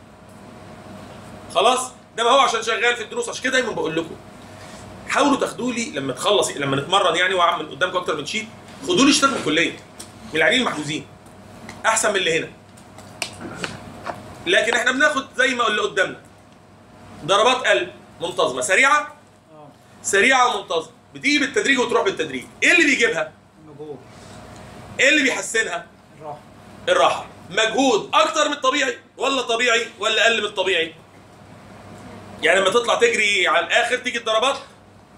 خلاص ده ما هو عشان شغال في الدروس عشان كده دايما بقول لكم حاولوا تاخدوا لي لما تخلص لما نتمرن يعني واعمل قدامكم اكتر من شيت خدوا لي شتات من الكليه من العيانين المحجوزين احسن من اللي هنا لكن احنا بناخد زي ما اللي قدامنا ضربات قلب منتظمه سريعه اه سريعه ومنتظمه بتيجي بالتدريج وتروح بالتدريج ايه اللي بيجيبها مجهود ايه اللي بيحسنها الراحة الراحه مجهود اكتر من الطبيعي ولا طبيعي ولا اقل من الطبيعي يعني لما تطلع تجري على الاخر تيجي الضربات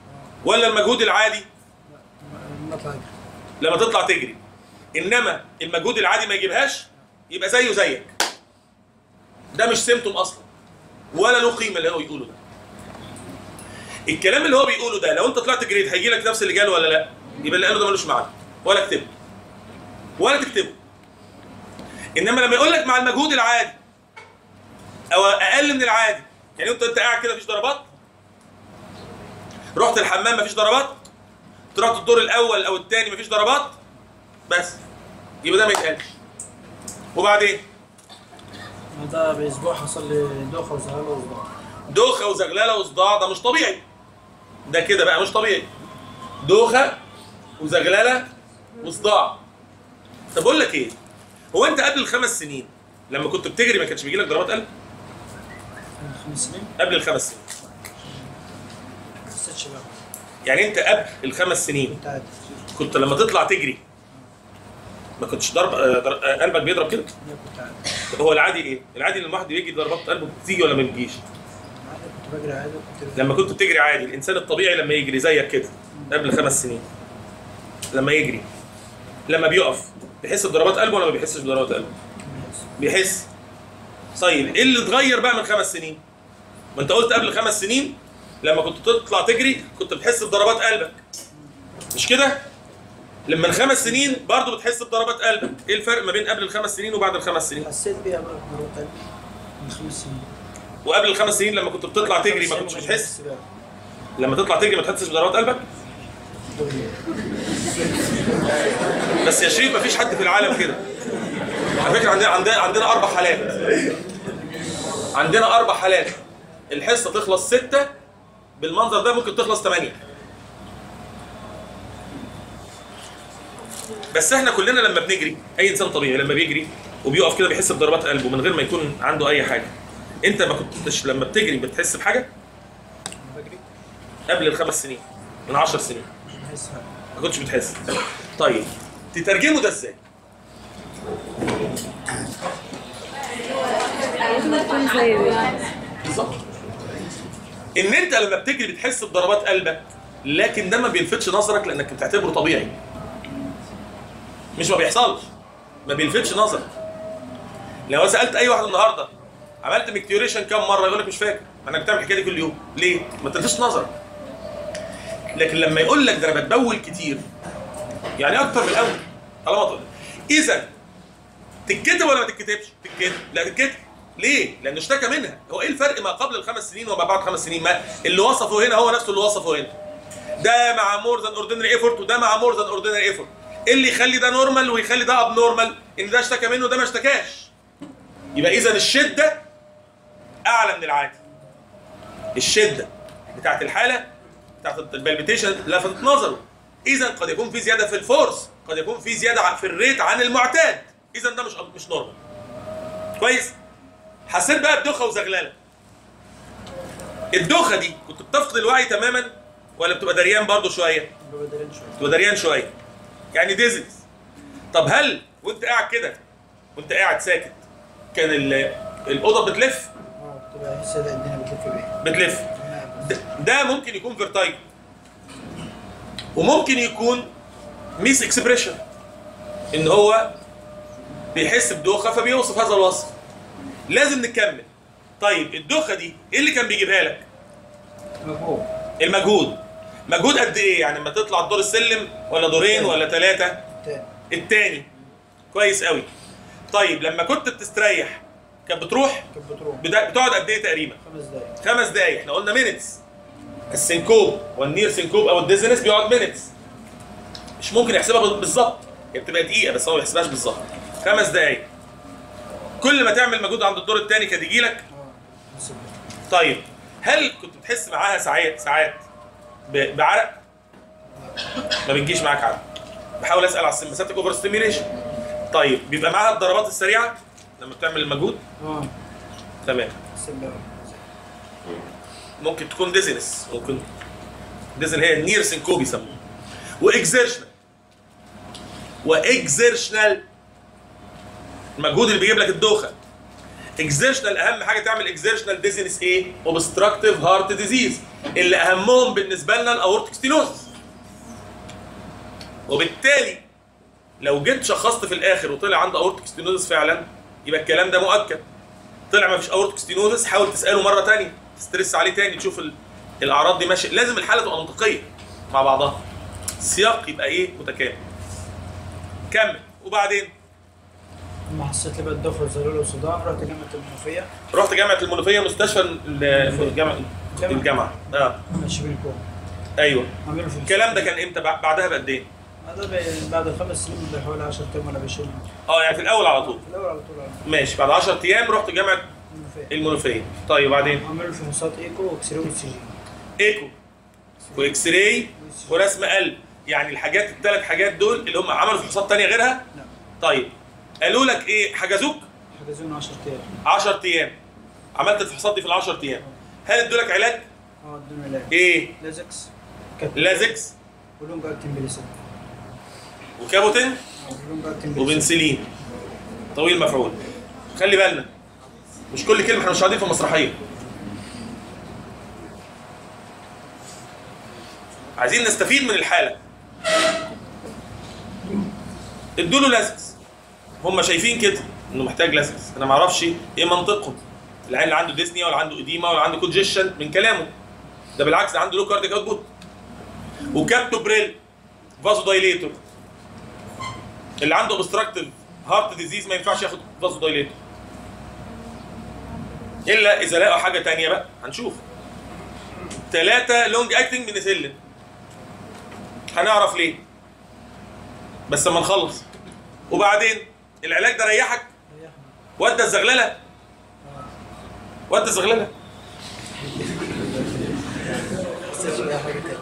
ولا المجهود العادي نطلع نجري. لما تطلع تجري انما المجهود العادي ما يجيبهاش يبقى زيه زيك ده مش سيمتوم اصلا ولا له قيمه اللي هو يقوله ده الكلام اللي هو بيقوله ده لو انت طلعت جريد هيجي لك نفس اللي جاله ولا لا يبقى اللي قاله ده ملوش معنى ولا اكتبه ولا تكتبه انما لما يقول لك مع المجهود العادي او اقل من العادي يعني انت انت قاعد كده مفيش ضربات رحت الحمام مفيش ضربات طلعت الدور الاول او الثاني مفيش ضربات بس يبقى ده ما يتقالش وبعدين ده باسبوع حصل لي دوخه وزهايمر وصداع دوخه وزغلله وصداع ده مش طبيعي ده كده بقى مش طبيعي دوخه وزغلله وصداع طب اقول لك ايه هو انت قبل الخمس سنين لما كنت بتجري ما كانش بيجي لك ضربات قلب من خمس سنين قبل الخمس سنين ما حسيتش بقى يعني انت قبل الخمس سنين كنت عادي كنت لما تطلع تجري ما كنتش ضرب آه، در- آه، قلبك بيضرب كده أنا كنت عادي هو العادي ايه العادي ان الواحد يجي ضربات قلبه بتيجي ولا ما بتجيش عادي كنت بجري عادي وكنت لما كنت بتجري عادي الانسان الطبيعي لما يجري زيك كده قبل خمس سنين لما يجري لما بيقف بيحس بضربات قلبه ولا ما بيحسش بضربات قلبه بيحس طيب ايه اللي اتغير بقى من خمس سنين ما انت قلت قبل خمس سنين لما كنت تطلع تجري كنت بتحس بضربات قلبك مش كده لما من خمس سنين برضه بتحس بضربات قلبك ايه الفرق ما بين قبل الخمس سنين وبعد الخمس سنين حسيت بيها بقى مرة تانية من خمس سنين وقبل الخمس سنين لما كنت بتطلع تجري ما كنتش بتحس لما تطلع تجري ما تحسش بضربات قلبك بس يا شريف مفيش حد في العالم كده على فكره عندنا عندنا عندنا اربع حالات عندنا اربع حالات الحصه تخلص ستة بالمنظر ده ممكن تخلص ثمانية بس احنا كلنا لما بنجري اي انسان طبيعي لما بيجري وبيقف كده بيحس بضربات قلبه من غير ما يكون عنده اي حاجه انت ما كنتش لما بتجري بتحس بحاجه بجري قبل الخمس سنين من عشر سنين مش بحس حاجة ما كنتش بتحس طيب تترجمه ده ازاي تكون زي دي بالظبط ان انت لما بتجري بتحس بضربات قلبك لكن ده ما بيلفتش نظرك لانك بتعتبره طبيعي مش ما بيحصلش ما بيلفتش نظرك لو سالت اي واحد النهارده عملت ميكتيوريشن كام مره يقول لك مش فاكر ما انك بتعمل الحكايه دي كل يوم ليه ما تلفتش نظرك لكن لما يقول لك ده انا بتبول كتير يعني اكتر من الاول طالما تقول اذا تتكتب ولا ما تتكتبش؟ تتكتب لا تتكتب ليه؟ لانه اشتكى منها هو ايه الفرق ما قبل الخمس سنين وما بعد الخمس سنين ما اللي وصفه هنا هو نفسه اللي وصفه هنا ده مع مور ذان اوردينري ايفورت وده مع مور ذان اوردينري ايفورت ايه اللي يخلي ده نورمال ويخلي ده اب نورمال ان ده اشتكى منه وده ما اشتكاش يبقى اذا الشده اعلى من العادي الشده بتاعت الحاله بتاعت البالبيتيشن لفتت نظره اذا قد يكون في زياده في الفورس قد يكون في زياده في الريت عن المعتاد اذا ده مش مش نورمال كويس حسيت بقى بدوخه وزغلله الدوخه دي كنت بتفقد الوعي تماما ولا بتبقى دريان برضو شويه ببقى دريان شوية بتبقى دريان شويه يعني ديزنس طب هل وانت قاعد كده وانت قاعد ساكت كان ال- الاوضه بتلف اه كنت بحس ان الدنيا بتلف بيا بتلف ده, ده ممكن يكون فيرتايجو وممكن يكون ميس اكسبريشن ان هو بيحس بدوخه فبيوصف هذا الوصف لازم نكمل طيب الدوخه دي ايه اللي كان بيجيبها لك مجهول المجهود مجهود قد ايه يعني لما تطلع دور السلم ولا دورين ولا ثلاثه تاني التاني كويس قوي طيب لما كنت بتستريح كانت بتروح كانت بتروح بدا- بتقعد قد ايه تقريبا خمس دقايق خمس دقايق احنا قلنا مينتس السنكوب والنير سنكوب او الديزنس بيقعد مينتس مش ممكن يحسبها بال- بالظبط هي بتبقى دقيقه بس هو ما بيحسبهاش بالظبط خمس دقايق كل ما تعمل مجهود عند الدور الثاني كان يجي لك اه بس بقى. طيب هل كنت بتحس معاها ساعات ساعات ب- بعرق ما بتجيش معاك عرق بحاول اسال على السمباثيك اوفر ستيميليشن طيب بيبقى معاها الضربات السريعه لما بتعمل المجهود اه تمام بس بقى. ممكن تكون ديزنس ممكن ديزن هي النير سينكوب يسموه واكزيرشنال واكزيرشنال المجهود اللي بيجيب لك الدوخه اكزيرشنال اهم حاجه تعمل اكزيرشنال ديزنس ايه اوبستراكتيف هارت ديزيز اللي اهمهم بالنسبه لنا الاورتيك ستينوز وبالتالي لو جيت شخصت في الاخر وطلع عنده اورتيك ستينوزس فعلا يبقى الكلام ده مؤكد طلع ما فيش اورتيك ستينوزس حاول تساله مره تانية تسترس عليه تاني تشوف ال- الاعراض دي ماشيه لازم الحاله تبقى منطقيه مع بعضها السياق يبقى ايه متكامل كمل وبعدين لما حسيت لي بقى الضفر زلول وصداع رحت جامعه المنوفيه رحت جامعه المنوفيه مستشفى ال- الجامعه الجامعه اه ماشي بالكوم ايوه عملوا في الكلام ده كان امتى بع- بعدها بقد ايه هذا بي- بعد الخمس سنين بحوالي 10 ايام ولا بشيل اه يعني في الاول على طول في الاول على طول على ماشي بعد 10 ايام رحت جامعه المنوفيه المنوفيه طيب وبعدين عملوا فحوصات ايكو واكس راي والسي جي ايكو واكس راي ورسم قلب يعني الحاجات الثلاث حاجات دول اللي هم عملوا فحوصات تانية غيرها لا طيب قالوا لك ايه حجزوك حجزونا 10 ايام 10 ايام عملت الفحوصات دي في ال 10 ايام هل ادوا لك علاج اه ادوني علاج ايه لازكس كت لازكس ولونج اكتين بليسين وكابوتين آه، ولونج اكتين بليسين وبنسلين طويل مفعول خلي بالنا مش كل كلمه احنا مش قاعدين في مسرحيه عايزين نستفيد من الحاله ادوا له لاسكس هم شايفين كده انه محتاج لاسكس انا ما اعرفش ايه منطقهم العيال اللي عنده ديزني ولا عنده اديما ولا عنده كونجيشن من كلامه ده بالعكس ده عنده لو كارديك اوتبوت وكابتوبريل فازو دايليتور اللي عنده اوبستراكتيف هارت ديزيز ما ينفعش ياخد فازو دايليتور الا اذا لقوا حاجه تانية بقى هنشوف ثلاثة لونج اكتنج بنسلين هنعرف ليه بس اما نخلص وبعدين العلاج ده ريحك ريحنا ودى الزغلله ودى الزغلله حسيت بأي حاجه تاني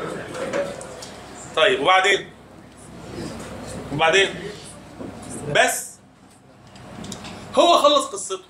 طيب وبعدين وبعدين بس هو خلص قصته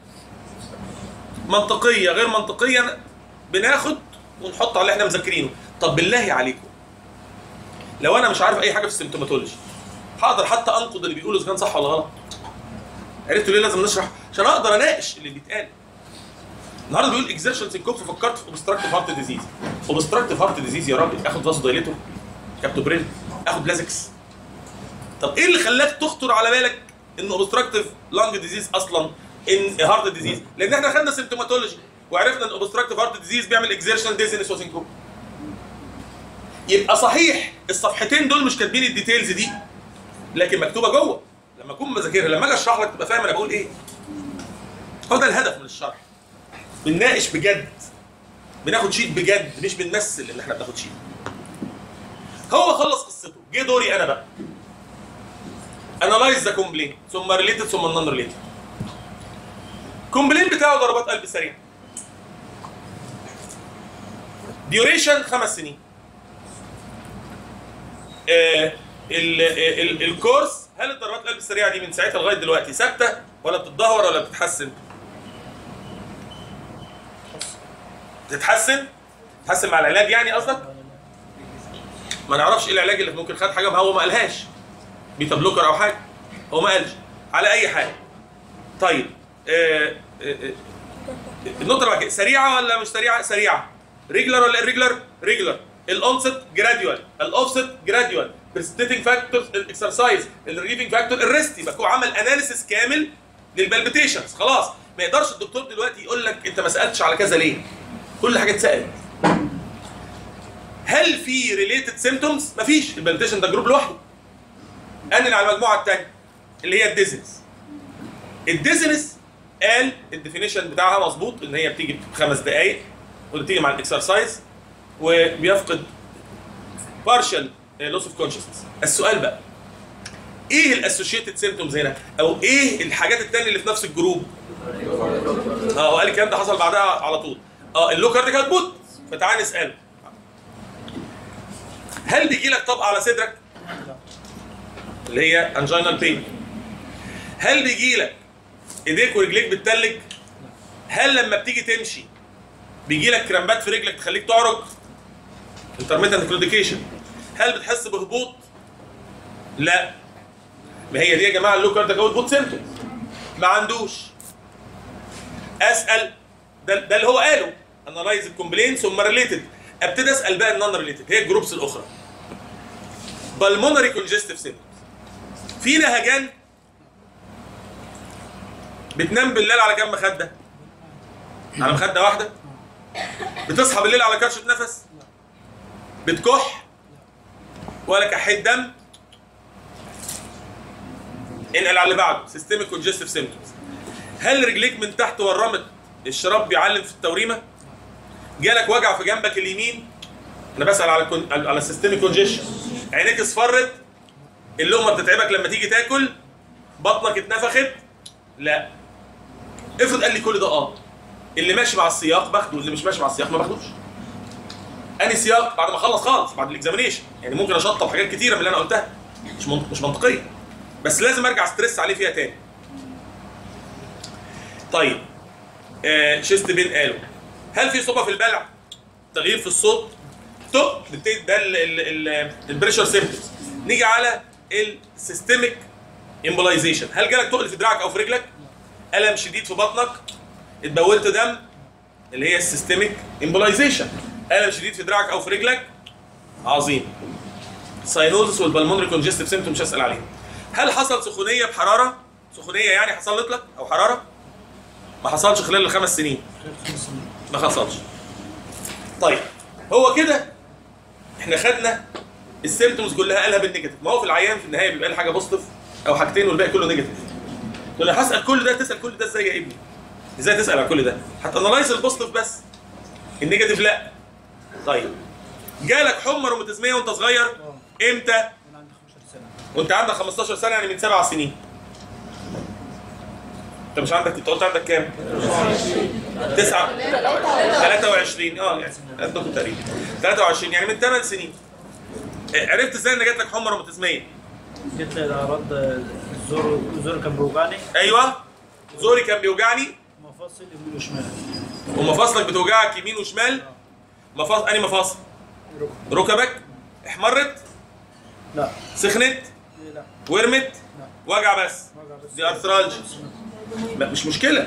منطقيه غير منطقيه بناخد ونحط على اللي احنا مذاكرينه طب بالله عليكم لو انا مش عارف اي حاجه في السيمتوماتولوجي هقدر حتى انقد اللي بيقوله اذا كان صح ولا غلط عرفتوا ليه لازم نشرح عشان اقدر اناقش اللي بيتقال النهارده بيقول اكزيرشن سينكوب ففكرت في اوبستراكتيف هارت ديزيز اوبستراكتيف هارت ديزيز يا راجل اخد فاسو دايليتور كابتوبرين اخد لازكس طب ايه اللي خلاك تخطر على بالك ان اوبستراكتيف لانج ديزيز اصلا ان هارت ديزيز لان احنا خدنا سيمتوماتولوجي وعرفنا ان اوبستراكتيف هارت ديزيز بيعمل اكزيرشن ديزنس وسينكوب يبقى صحيح الصفحتين دول مش كاتبين الديتيلز دي لكن مكتوبه جوه لما اكون بذاكرها لما اجي اشرح لك تبقى فاهم انا بقول ايه هو ده الهدف من الشرح بنناقش بجد بناخد شيت بجد مش بنمثل ان احنا بناخد شيت هو خلص قصته جه دوري انا بقى انالايز ذا كومبلين ثم ريليتد ثم نون ريليتد كومبلين بتاعه ضربات قلب سريعه ديوريشن خمس سنين آه ال ال الكورس هل الضربات القلب السريعه دي من ساعتها لغايه دلوقتي ثابته ولا بتتدهور ولا بتتحسن؟ تتحسن؟ تتحسن مع العلاج يعني قصدك؟ ما نعرفش ايه العلاج اللي ممكن خد حاجه ما هو ما قالهاش بيتا بلوكر او حاجه هو ما قالش على اي حاجه طيب آه آه آه النقطه اللي بعد كده سريعه ولا مش سريعه؟ سريعه ريجلر ولا ريجلر؟ ريجلر الاونست جراديوال الاوفست جراديوال بريستيتنج فاكتورز الاكسرسايز الريليفنج فاكتور الريست يبقى هو عمل اناليسيس كامل للبالبيتيشنز خلاص ما يقدرش الدكتور دلوقتي يقول لك انت ما سالتش على كذا ليه كل حاجه اتسالت هل في ريليتد سيمتومز مفيش البالبيتيشن ده جروب لوحده انقل على المجموعه الثانيه اللي هي الديزنس الديزنس قال الديفينيشن بتاعها مظبوط ان هي بتيجي بخمس دقائق وبتيجي مع الاكسرسايز وبيفقد بارشال لوس اوف كونشسنس السؤال بقى ايه الاسوشيتد سيمتومز هنا او ايه الحاجات التانية اللي في نفس الجروب اه هو قال الكلام ده حصل بعدها على طول اه اللو كارديك هتبوت فتعال نساله هل بيجي لك طبقه على صدرك اللي هي انجينال بين هل بيجي لك ايديك ورجليك بتتلج هل لما بتيجي تمشي بيجي لك كرامبات في رجلك تخليك تعرج انترميتنت كلوديكيشن هل بتحس بهبوط لا ما هي دي يا جماعه اللو كارديك اوت بوت سيمتومز ما عندوش اسال ده, ده اللي هو قاله انالايز الكومبلين ثم ريليتد ابتدي اسال بقى النون ريليتد هي الجروبس الاخرى بالمونري كونجستيف سيمبتومز في نهجان بتنام بالليل على كام مخده؟ على مخده واحده؟ بتصحى بالليل على كرشه نفس؟ بتكح؟ ولا كحيت دم؟ انقل على اللي بعده سيستميك كونجستيف سيمبتومز هل رجليك من تحت ورمت الشراب بيعلم في التوريمه؟ جالك وجع في جنبك اليمين؟ انا بسال على الكون... على السيستميك كونجيشن عينيك اصفرت اللقمه بتتعبك لما تيجي تاكل بطنك اتنفخت لا افرض قال لي كل ده اه اللي ماشي مع السياق باخده واللي مش ماشي مع السياق ما باخدوش اني سياق بعد ما اخلص خالص بعد الاكزامينيشن يعني ممكن اشطب حاجات كتيره من اللي انا قلتها مش منطق مش منطقيه بس لازم ارجع ستريس عليه فيها تاني طيب آه شيست بين قالوا هل في صعوبه في البلع تغيير في الصوت تق بتبتدي ده البريشر سيمبتومز نيجي على السيستميك امبولايزيشن هل جالك تقل في دراعك او في رجلك الم شديد في بطنك اتبولت دم اللي هي السيستميك امبولايزيشن الم شديد في دراعك او في رجلك عظيم ساينوزس والبلمونري كونجستيف سيمتوم مش هسال عليهم هل حصل سخونيه بحراره سخونيه يعني حصلت لك او حراره ما حصلش خلال الخمس سنين ما حصلش طيب هو كده احنا خدنا السيمتومز كلها قالها بالنيجاتيف ما هو في العيان في النهايه بيبقى لي حاجه بوزيتيف او حاجتين والباقي كله نيجاتيف تقول لي هسال كل ده تسال كل ده ازاي يا ابني ازاي تسال على كل ده هتانلايز البوزيتيف بس النيجاتيف لا طيب جالك حمى روماتيزميه وانت صغير امتى انا عندي 15 سنه وانت عندك 15 سنه يعني من سبع سنين انت مش عندك انت قلت عندك كام؟ تسعة 23 اه يعني قدكم تقريبا 23 يعني من 8 سنين اه، عرفت ازاي ان جات لك حمى روماتيزميه؟ جت لي اعراض الزور الزور كان بيوجعني ايوه زوري كان بيوجعني مفاصل يمين وشمال ومفاصلك بتوجعك يمين وشمال مفاصل انهي مفاصل؟ ركبك احمرت لا سخنت إيه لا ورمت لا وجع بس وجع بس دي ارثرالجيا لا مش مشكله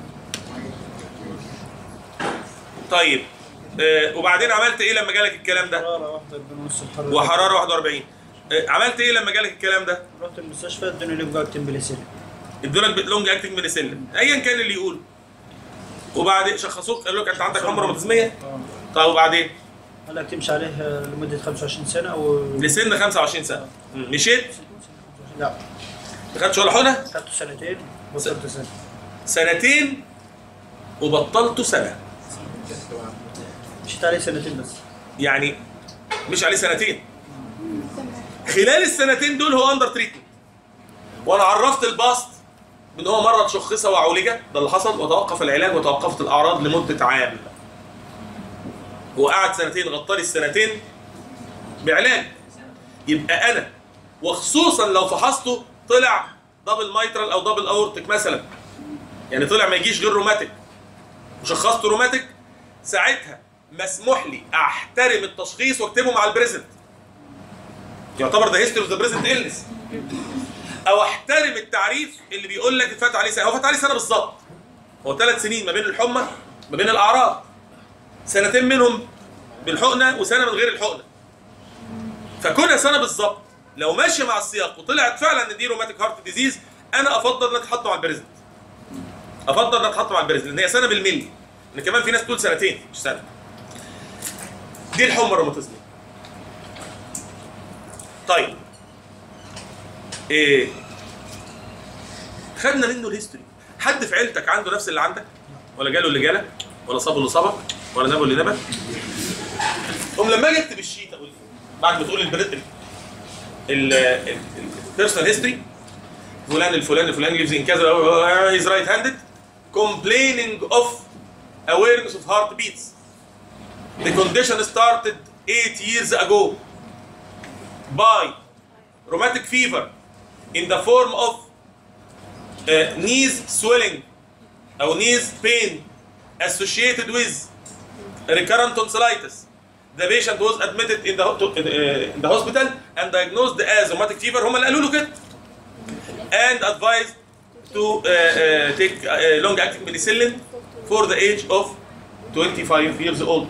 طيب آه وبعدين عملت ايه لما جالك الكلام ده حراره واحده بنص الحراره وحراره 41 آه عملت ايه لما جالك الكلام ده رحت المستشفى ادوني لي بقى بليسين ادولك لونج اكتنج ميديسين ايا كان اللي يقول وبعدين شخصوك قالوا لك انت عندك حمى روماتيزميه اه طب وبعدين قال لك تمشي عليه لمده 25 سنه و لسن 25 سنه مشيت لا ما خدتش ولا حقنه خدته سنتين بطلت سنه سنتين وبطلته سنه مشيت عليه سنتين بس يعني مش عليه سنتين خلال السنتين دول هو اندر تريتمنت وانا عرفت الباست ان هو مرض شخصه وعولج ده اللي حصل وتوقف العلاج وتوقفت الاعراض لمده عام هو قعد سنتين غطالي السنتين بعلاج يبقى انا وخصوصا لو فحصته طلع دبل مايترال او دبل اورتك مثلا يعني طلع ما يجيش غير روماتيك وشخصته روماتيك ساعتها مسموح لي احترم التشخيص واكتبه مع البريزنت يعتبر ده هيستوري اوف ذا بريزنت إلنس او احترم التعريف اللي بيقول لك فات عليه سنه هو فات عليه سنه بالظبط هو ثلاث سنين ما بين الحمى ما بين الاعراض سنتين منهم بالحقنه وسنه من غير الحقنه فكونها سنه بالظبط لو ماشيه مع السياق وطلعت فعلا ان دي روماتيك هارت ديزيز انا افضل انها تتحط مع البريزنت افضل انها تتحط مع البريزنت لان هي سنه بالملي ان كمان في ناس تقول سنتين مش سنه دي الحمى الروماتيزميه طيب ايه خدنا منه الهيستوري حد في عيلتك عنده نفس اللي عندك ولا جاله اللي جالك ولا صابه اللي صابك ولا نبه اللي نبت قوم لما اجي اكتب الشيت اقول إيه؟ بعد ما تقول البريد البيرسونال هيستوري فلان الفلاني الفلاني lives in كذا is right handed complaining of awareness of heartbeats the condition started eight years ago by rheumatic fever in the form of uh, knees swelling or knees pain associated with recurrent tonsillitis. The patient was admitted in the, ho- to- uh, in the hospital and diagnosed as rheumatic fever هم اللي قالوا له كده and advised to uh, uh, take uh, long acting penicillin for the age of 25 years old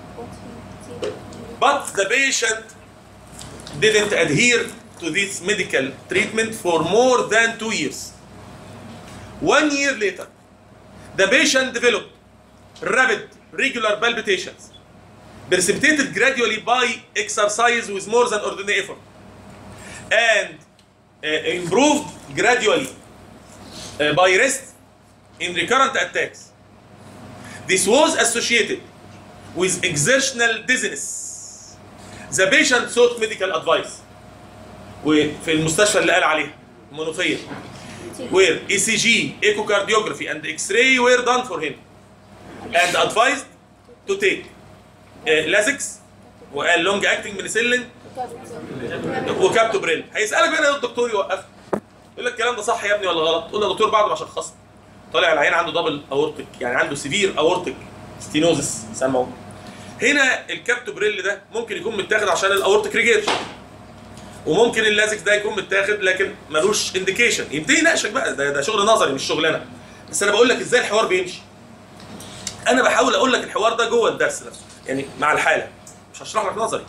but the patient didn't adhere to this medical treatment for more than two years one year later the patient developed rapid regular palpitations precipitated gradually by exercise with more than ordinary effort and uh, improved gradually uh, by rest in recurrent attacks. This was associated with exertional dizziness. The patient sought medical advice. وفي المستشفى اللي قال عليها المنوفية where ECG, echocardiography and X-ray were done for him and advised to take uh, Lasix وقال لونج اكتنج بنسلين وكابتوبريل هيسالك بقى إيه الدكتور يوقفك يقول لك الكلام ده صح يا ابني ولا غلط تقول له يا دكتور بعد ما شخصت طالع العين عنده دبل اورتيك يعني عنده سيفير اورتيك ستينوزس سموه هنا الكابتوبريل ده ممكن يكون متاخد عشان الاورتيك ريجيرش وممكن اللازكس ده يكون متاخد لكن ملوش انديكيشن يبتدي يناقشك بقى ده, ده شغل نظري مش شغلانه بس انا بقول لك ازاي الحوار بيمشي انا بحاول اقول لك الحوار ده جوه الدرس نفسه يعني مع الحاله مش هشرح لك نظري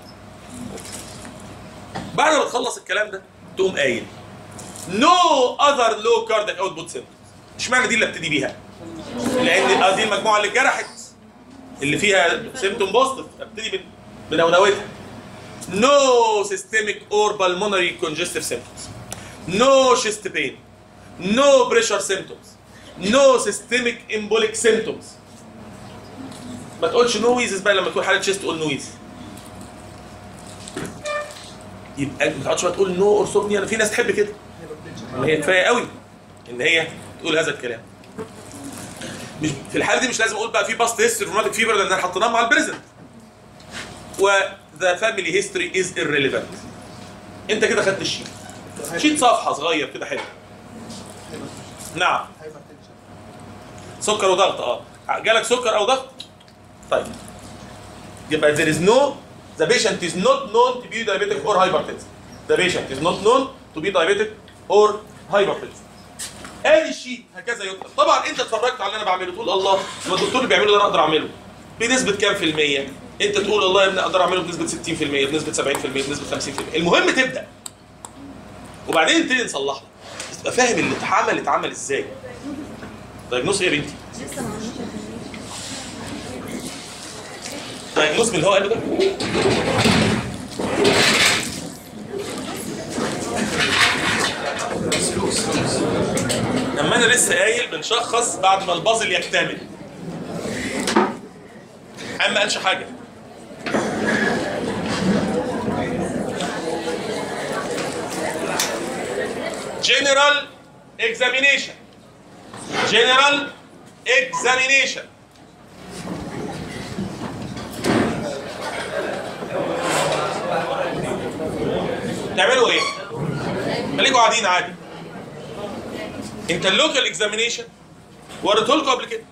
بعد ما تخلص الكلام ده تقوم قايل نو اذر لو كاردياك اوتبوت سيمبتومز اشمعنى دي اللي ابتدي بيها؟ لان آه دي المجموعه اللي اتجرحت اللي فيها سيمتوم بوزيتيف ابتدي من من اولويتها no systemic or pulmonary congestive symptoms no chest pain no pressure symptoms no systemic embolic symptoms ما تقولش نويز بقى لما تقول حاله تشيست تقول نويز يبقى ما تقعدش بقى تقول نو اورثوبنيا انا في ناس تحب كده ان هي كفايه قوي ان هي تقول هذا الكلام مش في الحاله دي مش لازم اقول بقى في باست هيستوري روماتيك فيبر لان حطيناه مع البريزنت و ذا فاميلي هيستوري از irrelevant انت كده خدت الشيت شيت صفحه صغير كده حلو نعم سكر وضغط اه جالك سكر او ضغط طيب يبقى there is no the patient is not known to be diabetic or hypertensive the patient is not known to be diabetic or hypertensive ادي الشيت هكذا يكتب طبعا انت اتفرجت على اللي انا بعمله تقول الله ما الدكتور اللي بيعمله ده انا اقدر اعمله بنسبه كام في الميه انت تقول والله يا ابني اقدر اعمله بنسبه 60% بنسبه 70% بنسبه 50% المهم تبدا وبعدين نبتدي نصلح لك بس تبقى فاهم اللي اتعمل اتعمل ازاي دايجنوز ايه يا بنتي؟ دايجنوز من اللي هو قاله ده لما انا لسه قايل بنشخص بعد ما البازل يكتمل عم ما قالش حاجه general examination general examination تعملوا ايه؟ خليكوا قاعدين عادي انت اللوكال اكزامينيشن وريته لكم قبل كده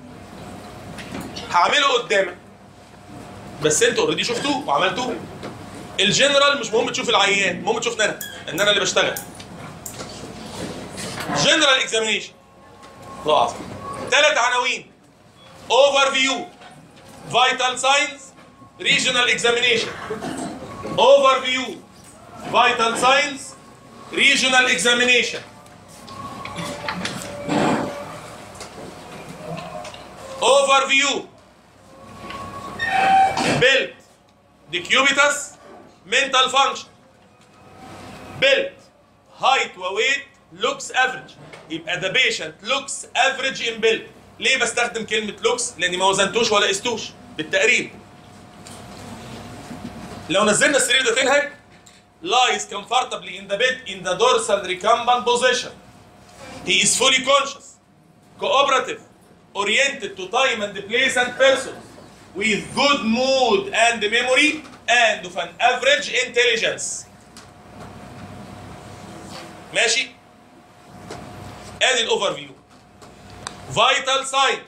هعمله قدامك بس انتوا اوريدي شفتوه وعملتوه الجنرال مش مهم تشوف العيان المهم تشوفني انا ان انا اللي بشتغل جنرال اكزامينيشن الله العظيم ثلاث عناوين اوفر فيو فيتال ساينز ريجنال اكزامينيشن اوفر فيو فيتال ساينز ريجنال اكزامينيشن overview belt decubitus mental function belt height وweight looks average يبقى the patient looks average in belt ليه بستخدم كلمة looks لاني ما وزنتوش ولا قستوش بالتقريب لو نزلنا السرير ده تنهج lies comfortably in the bed in the dorsal recumbent position he is fully conscious cooperative oriented to time and place and person with good mood and memory and of an average intelligence ماشي ادي الاوفر فيو vital signs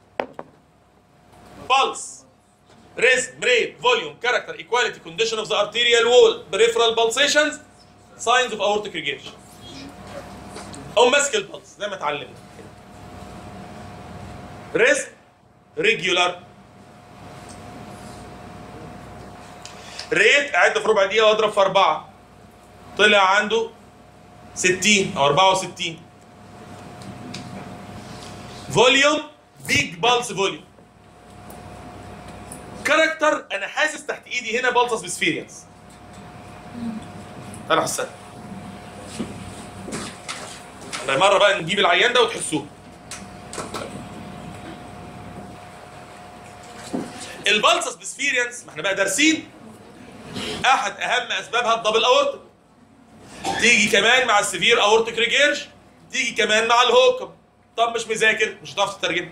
pulse rhythm rate volume character equality condition of the arterial wall peripheral pulsations signs of aortic regurgitation او ماسك البلس زي ما اتعلمنا ريسك ريجولار ريت اعد في ربع دقيقه واضرب في اربعه طلع عنده 60 او 64 فوليوم بيج بالس فوليوم كاركتر انا حاسس تحت ايدي هنا بالسس بسفيرينس انا حسها انا مره بقى نجيب العيان ده وتحسوه البالسس بسفيرينس ما احنا بقى دارسين احد اهم اسبابها الدبل اورتك تيجي كمان مع السيفير اورتك ريجيرج تيجي كمان مع الهوكم طب مش مذاكر مش هتعرف تترجم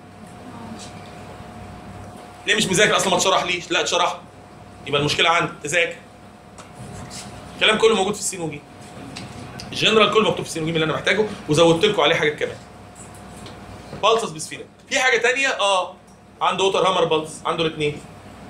ليه مش مذاكر اصلا ما تشرحليش لا اتشرح يبقى المشكله عندك تذاكر الكلام كله موجود في السين وجيم الجنرال كله مكتوب في السين وجيم اللي انا محتاجه وزودت لكم عليه حاجات كمان بالسس بسفيرة في حاجه تانية اه عنده ووتر هامر بالس عنده الاثنين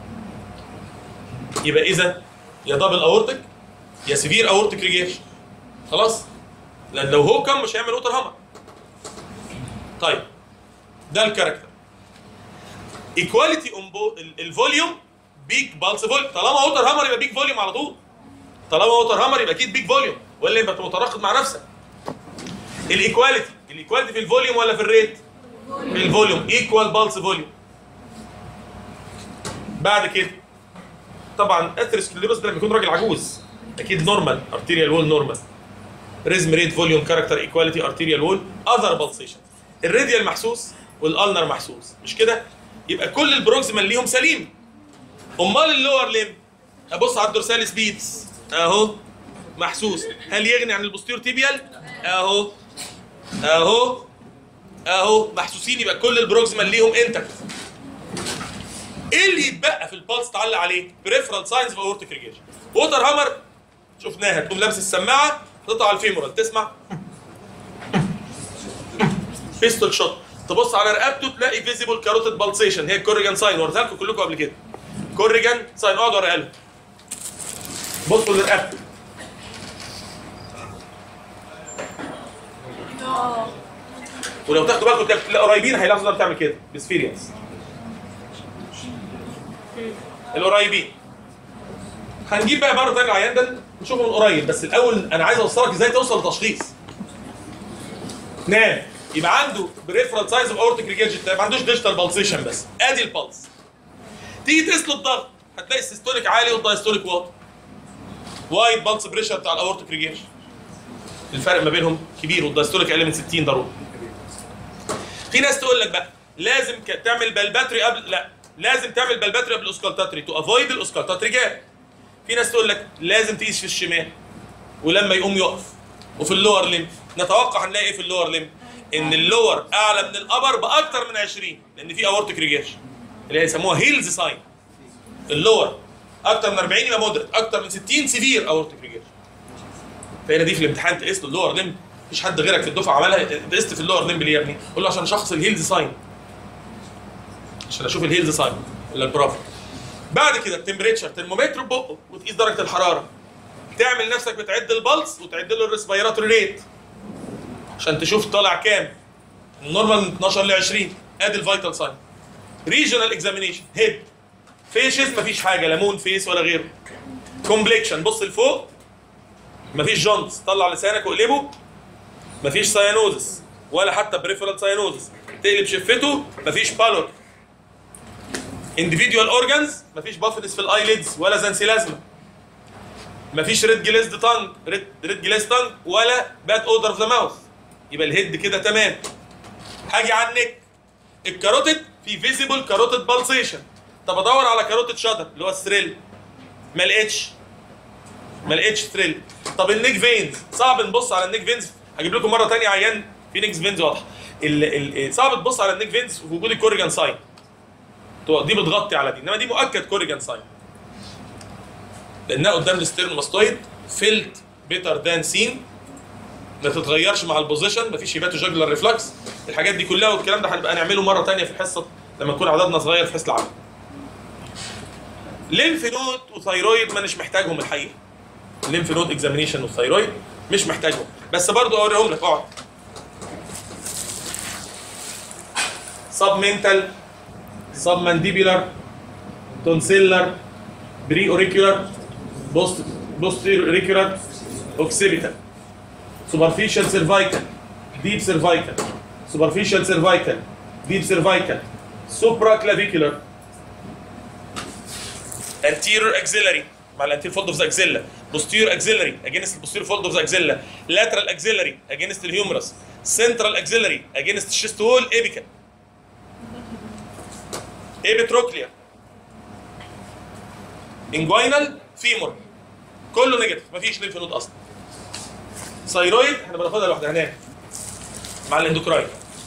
يبقى اذا يا دبل اورتك يا سيفير اورتك ريجيشن خلاص لان لو هو كم مش هيعمل ووتر هامر طيب ده الكاركتر ايكواليتي اون الفوليوم بيج بالس فوليوم طالما ووتر هامر يبقى بيج فوليوم على طول طالما ووتر هامر يبقى اكيد بيج فوليوم ولا يبقى متناقض مع نفسك الايكواليتي الايكواليتي في الفوليوم ولا في الريت في الفوليوم ايكوال بالس فوليوم بعد كده طبعا اثيروسكليروس ده لما يكون راجل عجوز اكيد نورمال ارتيريال وول نورمال ريزم ريت فوليوم كاركتر ايكواليتي ارتيريال وول اذر بالسيشن الراديال محسوس والالنر محسوس مش كده يبقى كل البروكسيمال ليهم سليم امال اللور ليم ابص على الدورساليس بيتس اهو محسوس هل يغني عن البوستير تيبيال اهو اهو اهو محسوسين يبقى كل البروكسيمال ليهم انتكت ايه اللي يتبقى في البالس تعلق عليه بريفرال ساينز في اورتيك ريجيشن ووتر هامر شفناها تقوم لابس السماعه تقطع على الفيمورال تسمع بيستول شوت تبص على رقبته تلاقي فيزيبل كاروتيد بالسيشن هي الكوريجان ساين وريتها لكم كلكم قبل كده كوريجان ساين اقعد وريها لهم بصوا لرقبته ولو تاخدوا بالكم تلاقوا- تلاقوا قريبين هيلاحظوا انها بتعمل كده بسفيرينس القريبين هنجيب بقى مره ثانيه العيان ده نشوفه من قريب بس الاول انا عايز اوصلك ازاي توصل لتشخيص نام يبقى عنده بريفرال سايز اوف اورتيك ريجيرجيت ما عندوش ديجيتال بالسيشن بس ادي البلس تيجي تقيس له الضغط هتلاقي السيستوليك عالي والدايستوليك واطي وايد بالس بريشر بتاع الاورتيك ريجيرجن الفرق ما بينهم كبير والدايستوليك اقل من 60 ضروري في ناس تقول لك بقى لازم ك- تعمل بالباتري قبل لا لازم تعمل بالباتري قبل الاوسكالتاتري تو افويد الاوسكالتاتري جاب في ناس تقول لك لازم تقيس في الشمال ولما يقوم يقف وفي اللور ليم نتوقع هنلاقي ايه في اللور ليم ان اللور اعلى من الابر باكتر من 20 لان في اورتيك ريجيشن اللي هي يسموها هيلز ساين اللور اكتر من 40 يبقى مودريت اكتر من 60 سيفير اورتيك ريجيشن فهنا دي في الامتحان تقيس له اللور ليم مفيش حد غيرك في الدفعه عملها قست في اللور ليم ليه يا ابني؟ قول له عشان شخص الهيلز ساين عشان اشوف الهيلز ساين يقول لك برافو بعد كده التمبريتشر ترمومتر بقه وتقيس درجه الحراره تعمل نفسك بتعد البلس وتعد له الريسبيراتوري ريت عشان تشوف طالع كام النورمال من 12 ل 20 ادي الفيتال ساين ريجونال اكزامينيشن هيد فيشز مفيش حاجه لا مون فيس ولا غيره كومبليكشن بص لفوق مفيش جونتس طلع لسانك واقلبه مفيش ساينوزس ولا حتى بريفرال ساينوزس تقلب شفته مفيش بالور individual organs مفيش بافنس في الايليدز ولا زنسيلازما مفيش ريد جليزد تانج ريد ريد جليز تانج ولا باد اودر في ذا ماوث يبقى الهيد كده تمام هاجي على النك الكاروتيد في فيزيبل كاروتيد بالسيشن طب ادور على كاروتيد شادر اللي هو الثريل ما لقيتش ما لقيتش ثريل طب النيك فينز صعب نبص على النيك فينز هجيب لكم مره ثانيه عيان في نيك فينز واضحه ال- ال- صعب تبص على النيك فينز في وجود الكوريجان ساين دي بتغطي على دي انما دي مؤكد كوريجان ساين لانها قدام الستيرنوماستويد فيلت بيتر دان سين ما تتغيرش مع البوزيشن مفيش هيباتو جاجلر ريفلكس الحاجات دي كلها والكلام ده هنبقى نعمله مره ثانيه في الحصه لما يكون عددنا صغير في حصه العمل ليمف نود وثايرويد ما مش محتاجهم الحقيقه الليمف نود اكزامينيشن والثايرويد مش محتاجهم بس برضو اوريهم لك اقعد سب منتال سب مانديبيولار تونسيلر بري اوريكولار بوست بوستير اوريكولار اوكسيبيتال سوبرفيشال سيرفايكال ديب سيرفايكال سوبرفيشال سيرفايكال ديب سيرفايكال سوبرا كلافيكولار anterior axillary مع الانتير فولد اوف ذا اكزيلا posterior axillary against the posterior fold of the axilla lateral axillary against the humerus central axillary against the chest wall apical apitrochlea inguinal femur كله نيجاتيف مفيش ليمف نود اصلا ثايرويد احنا بناخدها لوحدها هناك مع الاندوكراين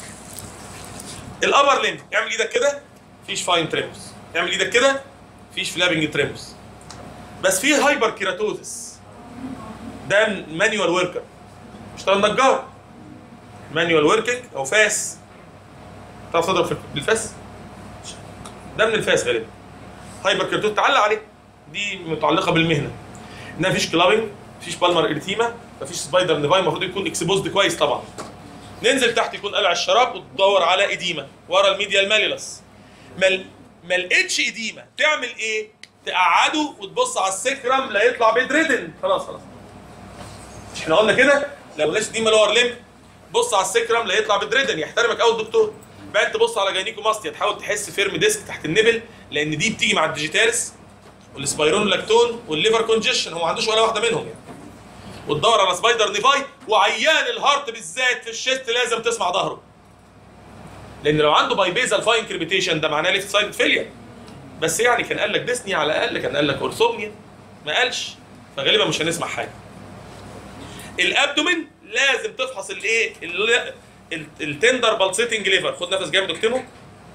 الابر ليمب اعمل ايدك كده مفيش فاين تريموس اعمل ايدك كده مفيش فلابنج تريموس بس في هايبر كيراتوزس ده مانيوال وركر اشتغل نجار مانيوال وركينج او فاس تعرف تضرب في- بالفاس ده من الفاس غالبا هايبر كيراتوز تعلق عليه دي متعلقه بالمهنه انها مفيش كلابنج مفيش بالمر اريتيما مفيش سبايدر نيفاي المفروض يكون اكسبوزد كويس طبعا ننزل تحت يكون قلع الشراب وتدور على ايديما ورا الميديا الماليلس ما ما لقيتش ايديما تعمل ايه؟ تقعده وتبص على السكرم لا يطلع بيد ريدن خلاص خلاص مش احنا قلنا كده لو لقيت ايديما لور ليم بص على السكرم لا يطلع بيد ريدن يحترمك قوي الدكتور بعد تبص على جاينيكوماستيا تحاول تحس فيرم ديسك تحت النبل لان دي بتيجي مع الديجيتالس والسبايرون لاكتون والليفر كونجيشن هو ما عندوش ولا واحده منهم يعني وتدور على سبايدر نيفاي وعيان الهارت بالذات في الشيست لازم تسمع ظهره لان لو عنده بايبيزال فاين كريبيتيشن ده معناه ليفت سايد فيلير بس يعني كان قال لك ديسني على الاقل كان قال لك اورثومنيا ما قالش فغالبا مش هنسمع حاجه الابدومين لازم تفحص الايه ال- ال- التندر بالسيتنج ليفر خد نفس جامد اكتبه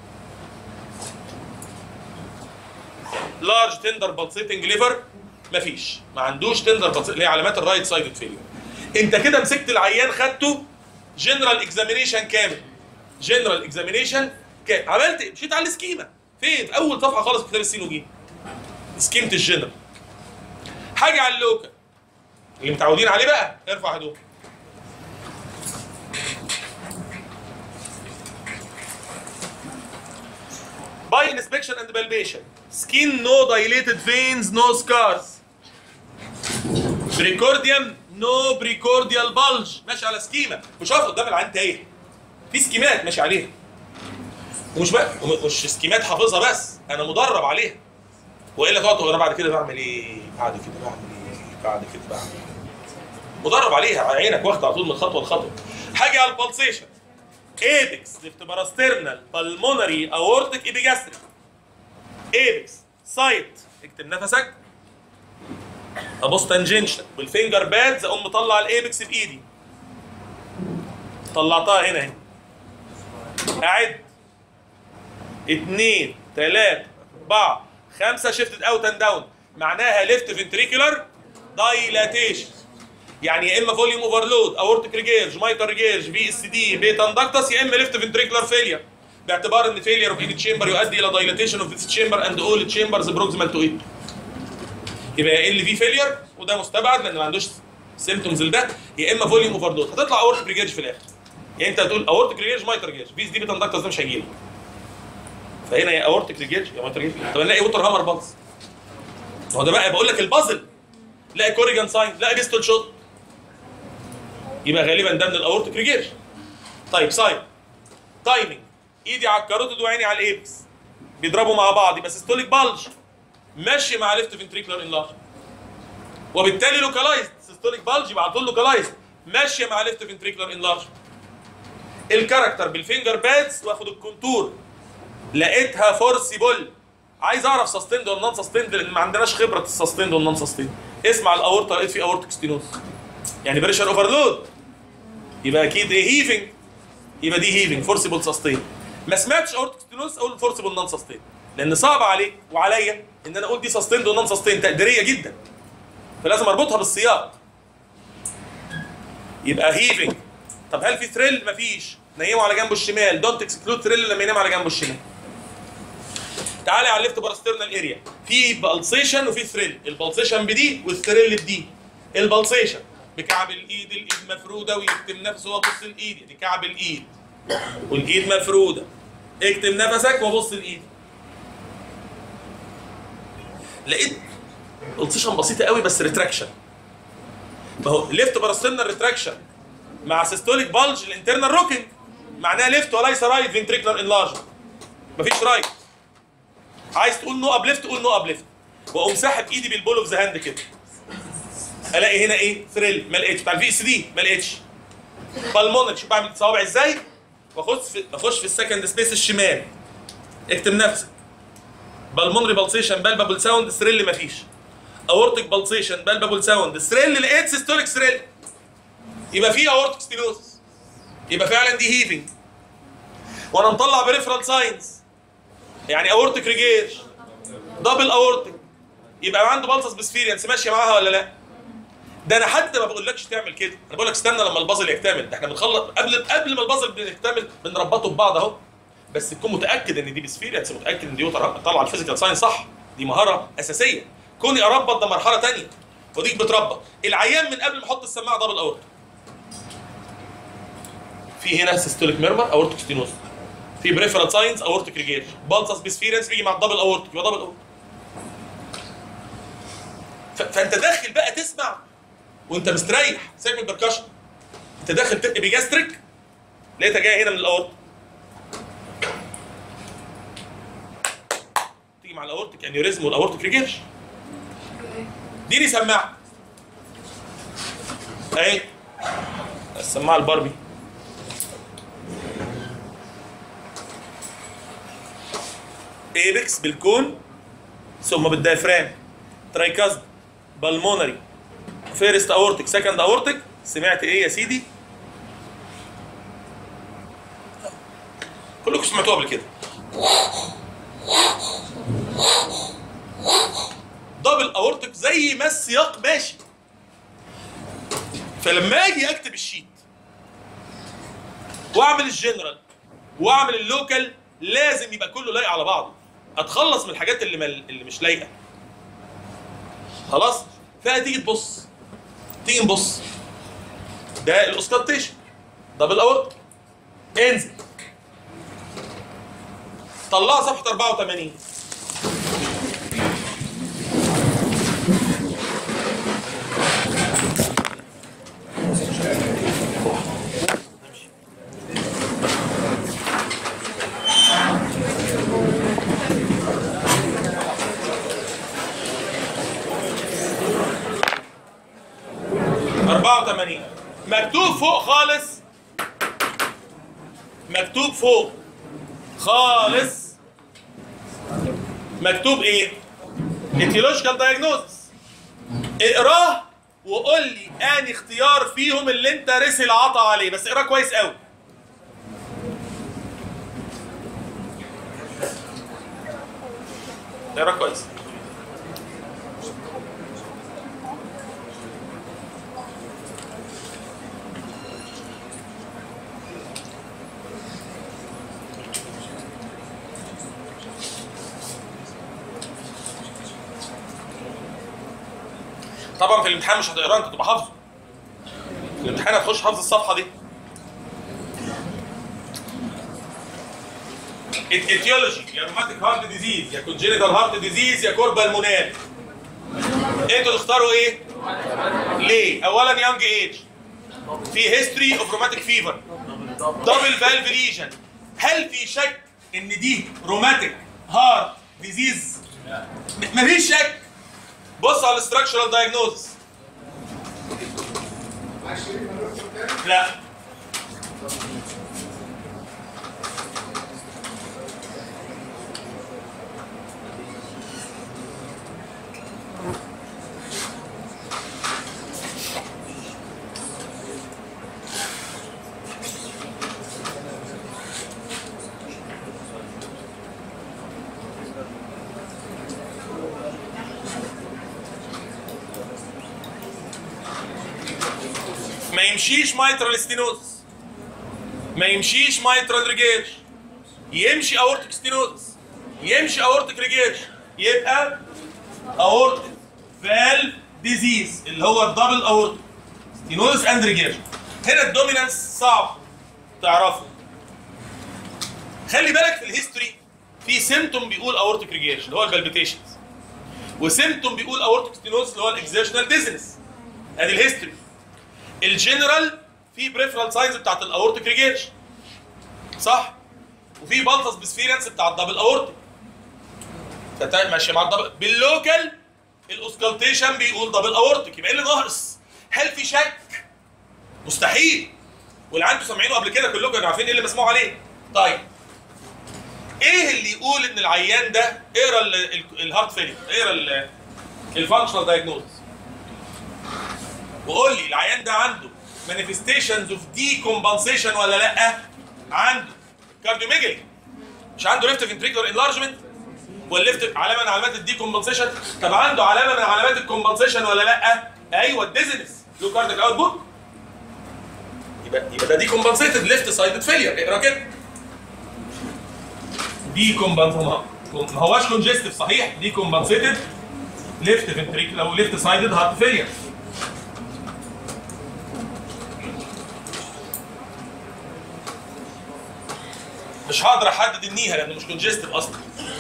لارج تندر بالسيتنج ليفر مفيش ما عندوش تندر بالسيتنج اللي هي علامات الرايت سايد فيلير انت كده مسكت العيان خدته جنرال اكزامينيشن كامل جنرال اكزامينيشن كامل عملت إيه؟ مشيت على السكيما فين في اول صفحه خالص في كتاب السين وجيم سكيمه الجنرال حاجه على اللوكال اللي متعودين عليه بقى ارفع هدوء By inspection and palpation, skin no dilated veins, no scars. بريكورديوم نو بريكورديال بلج ماشي على سكيما مش واقف قدام العين تايه في سكيمات ماشي عليها ومش بقى مش سكيمات حافظها بس انا مدرب عليها والا تقعد تقول انا بعد كده بعمل ايه بعد كده بعمل ايه بعد كده بعمل ايه مدرب عليها عينك واخده على طول من خطوه لخطوه حاجه على البلسيشن ايبكس ليفت باراسترنال بالمونري اورتيك ايبيجاستريك ايبكس سايت اكتب نفسك ابص تانجنشن بالفينجر بادز اقوم مطلع الايبكس بايدي طلعتها هنا اهي اعد اتنين تلاتة اربعة خمسة شيفتد اوت اند داون معناها ليفت فنتريكولار دايلاتيشن يعني يا اما فوليوم اوفرلود اورتيك ريجيرج مايتر ريجيرج في اس دي بيتا اندكتس يا اما ليفت فنتريكولار فيلير باعتبار ان فيلير اوف ايد تشامبر يؤدي الى دايلاتيشن اوف ذيس تشامبر اند اول تشامبرز بروكسيمال تو ايت يبقى يا ال في فيلير وده مستبعد لان ما عندوش سيمتومز لده يا اما فوليوم اوفرلود هتطلع اورتيك ريجيرج في الاخر يعني انت هتقول اورتيك ريجيرج مايتر ريجيرج في اس دي بيتا اندكتس ده مش هيجي لك فهنا يا اورتيك ريجيرج يا مايتر ريجيرج طب نلاقي ووتر هامر بالز هو ده بقى بقول لك البازل لاقي كوريجان ساين لاقي بيستول شوت يبقى غالبا ده من الاورتيك ريجيرج طيب ساين تايمنج ايدي على الكاروتيد وعيني على الايبس بيضربوا مع بعض يبقى سيستوليك بالج ماشي مع ليفت فنتريكولار انلارج وبالتالي لوكالايزد سيستوليك بالج يبقى على طول لوكالايزد ماشيه مع ليفت فنتريكولار انلارج الكاركتر بالفينجر بادز واخد الكونتور لقيتها فورسيبل عايز اعرف سستيند ولا نون سستيند لان ما عندناش خبره السستيند والنون سستيند اسمع الاورطه لقيت فيه اورتيك ستينوز يعني بريشر اوفرلود يبقى اكيد ايه هيفنج يبقى دي هيفنج فورسيبل سستين ما سمعتش اورتيك ستينوز اقول فورسيبل نون سستين لان صعب عليك وعليا ان انا اقول دي سستيند ونون سستين تقديريه جدا فلازم اربطها بالسياق يبقى هيفنج طب هل في ثريل مفيش نيمه على جنبه الشمال دونت اكسكلود ثريل لما ينام على جنبه الشمال تعالى على الليفت باراسترنال اريا في بالسيشن وفي ثريل البلسيشن بدي والثريل بدي البلسيشن بكعب الايد الايد مفروده ويكتم نفسه وابص الايد دي كعب الايد والايد مفروده اكتم نفسك وابص الايد لقيت بلسيشن بسيطه قوي بس ريتراكشن ما هو ليفت باراسترنال ريتراكشن مع سيستوليك بالج الانترنال روكينج معناها ليفت وليس رايت فنتريكولار انلارج مفيش رايت عايز تقول نو اب ليفت قول نو اب ليفت واقوم ساحب ايدي بالبول اوف ذا هاند كده الاقي هنا ايه ثريل ما لقيتش بتاع الفي اس دي ما لقيتش بالمونري شوف بعمل صوابع ازاي واخش في اخش في السكند سبيس الشمال اكتب نفسك بالمونري بالسيشن بالبابل ساوند ثريل مفيش اورتيك بالسيشن بالبابل ساوند ثريل لقيت سيستوليك ثريل يبقى في اورتيك ستينوزس يبقى فعلا دي هيفنج وانا مطلع بريفرال ساينز يعني اورتيك ريجير دبل اورتيك يبقى عنده بالسس بسفيرينس ماشيه معاها ولا لا ده انا حتى ما بقولكش تعمل كده انا بقول لك استنى لما البازل يكتمل ده احنا بنخلص قبل قبل ما البازل بيكتمل بنربطه ببعض اهو بس تكون متاكد ان دي بسفيرينس متاكد ان دي طالعه الفيزيكال ساينس صح دي مهاره اساسيه كوني اربط ده مرحله ثانيه وديك بتربط العيان من قبل ما احط السماعه دبل اورتيك في هنا سيستوليك ميرمر اورتيك ستينوز في بريفرال ساينز اورتيك ريجير بالسس بسفيرنس بيجي مع الدبل اورتيك يبقى دبل اورتيك ف- فانت داخل بقى تسمع وانت مستريح سيبك من البركشن انت داخل تبقى بيجاستريك لقيتها جايه هنا من الاورت تيجي مع الاورتيك انيوريزم والاورتيك ريجيرش اديني سماعه اهي السماعه الباربي ايبكس بالكون ثم بالدايفرام ترايكاست بالمونري فيرست اورتيك سكند اورتيك سمعت ايه يا سيدي كلكم سمعتوها قبل كده دبل اورتيك زي ما السياق ماشي فلما اجي اكتب الشيت واعمل الجنرال واعمل اللوكال لازم يبقى كله لايق على بعضه اتخلص من الحاجات اللي مل... اللي مش لايقه خلاص فهتيجي تبص تيجي نبص ده الاوسكالتيشن دبل اورت انزل طلعها صفحه 84 84 مكتوب فوق خالص مكتوب فوق خالص مكتوب ايه؟ etiological diagnosis اقراه وقول لي اني اختيار فيهم اللي انت رسي العطا عليه بس اقراه كويس قوي اقراه كويس طبعا في الامتحان مش هتقراه انت تبقى حافظه في الامتحان هتخش حافظ الصفحه دي etiology يا روماتيك هارت ديزيز يا كونجينيتال هارت ديزيز يا كوربال مونال انتوا تختاروا ايه؟ ليه؟ اولا يونج ايج في هيستوري اوف روماتيك فيفر دبل فالف ليجن هل في شك ان دي روماتيك هارت ديزيز؟ م- مفيش شك بص على الاستراكشرال دايجنوزس لا ما يمشيش مايترال ستينوز ما يمشيش مايترال ريجيرش يمشي اورتيك ستينوز يمشي اورتيك ريجيرش يبقى اورتيك فالف ديزيز اللي هو الدبل اورتيك ستينوز اند ريجيرش هنا الدومينانس صعب تعرفه خلي بالك في الهيستوري في سيمتوم بيقول اورتيك ريجيرش اللي هو البالبيتيشنز وسيمتوم بيقول اورتيك ستينوز اللي هو الاكزيشنال ديزنس ادي الهيستوري الجنرال في بريفرال ساينز بتاعت الاورتيك ريجيرش صح وفي بلطس بسفيرنس بتاع الدبل اورتيك ماشي مع الدبل باللوكال الاوسكالتيشن بيقول دبل اورتيك يبقى ايه اللي ناقص هل في شك مستحيل واللي عنده سامعينه قبل كده كلكم كانوا عارفين ايه اللي مسموع عليه طيب ايه اللي يقول ان العيان ده اقرا ال- ال- الهارت فيلير اقرا الفانكشنال دايجنوز وقول لي العيان ده عنده مانيفستيشنز اوف دي كومبنسيشن ولا لا عنده كارديوميجالي مش عنده ليفت فنتريكولار انلارجمنت والليفت علامه من علامات الدي كومبنسيشن طب عنده علامه من علامات الكومبنسيشن ولا لا ايوه الديزنس لو كارديك اوت بوت يبقى يبقى ده دي كومبنسيتد ليفت سايدد فيلير اقرا كده دي كومبنسيتد ما هواش كونجستيف صحيح دي كومبنسيتد ليفت فنتريكل او ليفت سايدد هارت فيلير مش هقدر احدد النيها لانه مش كونجستيف اصلا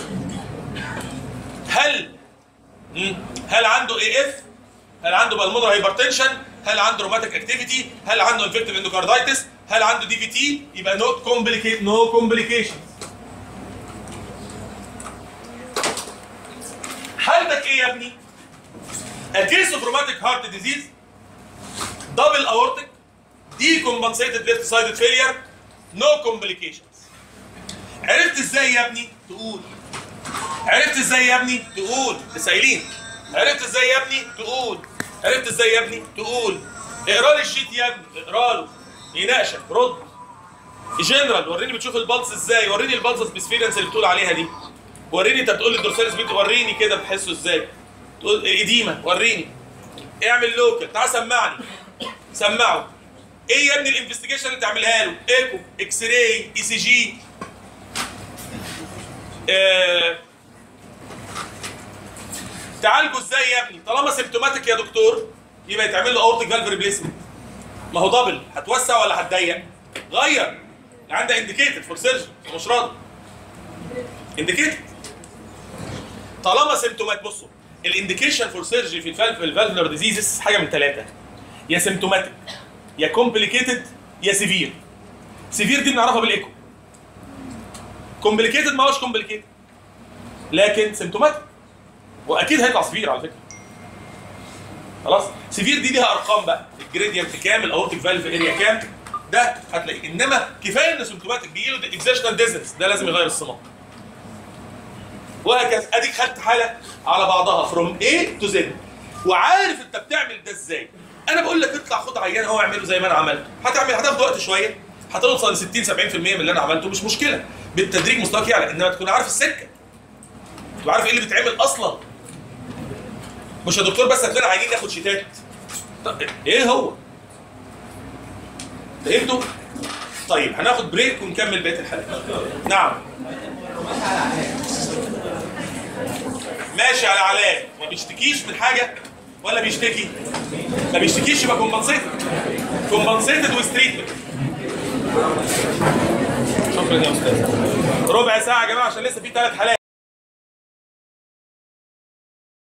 هل مم. هل عنده اي اف هل عنده بالمونر هايبرتنشن هل عنده روماتيك اكتيفيتي هل عنده انفكتيف اندوكاردايتس هل عنده دي في تي يبقى نو كومبليكيت نو كومبليكيشن حالتك ايه يا ابني A case of rheumatic heart disease double aortic decompensated left sided failure no complications عرفت ازاي يا ابني تقول عرفت ازاي يا ابني تقول لسائلين عرفت ازاي يا ابني تقول عرفت ازاي يا ابني تقول اقرا لي الشيت يا ابني اقرا له يناقشك رد جنرال وريني بتشوف البلس ازاي وريني البلس سبيسفيرنس اللي بتقول عليها دي وريني انت بتقول لي الدورسال سبيد وريني كده بتحسه ازاي تقول الاديمه وريني اعمل لوكال تعال سمعني سمعه ايه يا ابني الانفستيجيشن اللي تعملها له ايكو اكس راي اي سي جي آه، تعالجه ازاي يا ابني طالما سيمتوماتيك يا دكتور يبقى يتعمل له اورتيك فالف ريبليسمنت ما هو دبل هتوسع ولا هتضيق غير عندها انديكيتد فور سيرجن مش راضي انديكيتد طالما سيمتومات بصوا الانديكيشن فور سيرجري في الفالف الفالفولار ديزيزز حاجه من ثلاثه يا سيمتوماتيك يا كومبليكيتد يا سيفير سيفير دي بنعرفها بالايكو كومبليكيتد ما هوش كومبليكيتد لكن سيمتوماتيك واكيد هيطلع سيفير على فكره خلاص سيفير دي ليها ارقام بقى الجريدينت كام الاورتيك فالف اريا كام ده هتلاقيه انما كفايه ان سيمتوماتيك بيجي له اكزيشنال ديزنس ده لازم يغير الصمام وهكذا اديك خدت حاله على بعضها فروم A تو Z وعارف انت بتعمل ده ازاي انا بقول لك اطلع خد عيان اهو اعمله زي ما انا عملت هتعمل هتاخد وقت شويه هتوصل ل 60 70% من اللي انا عملته مش مشكله بالتدريج مستواك يعلى انما تكون عارف السكه تبقى عارف ايه اللي بيتعمل اصلا مش يا دكتور بس هتلاقينا عايزين ناخد شيتات طب ايه هو فهمتوا طيب هناخد بريك ونكمل بقيه الحلقه نعم ماشي على علاج ما بيشتكيش من حاجه ولا بيشتكي ما بيشتكيش يبقى كومبنسيتد كومبنسيتد ويز تريتمنت شكرا يا استاذ ربع ساعه يا جماعه عشان لسه في ثلاث حالات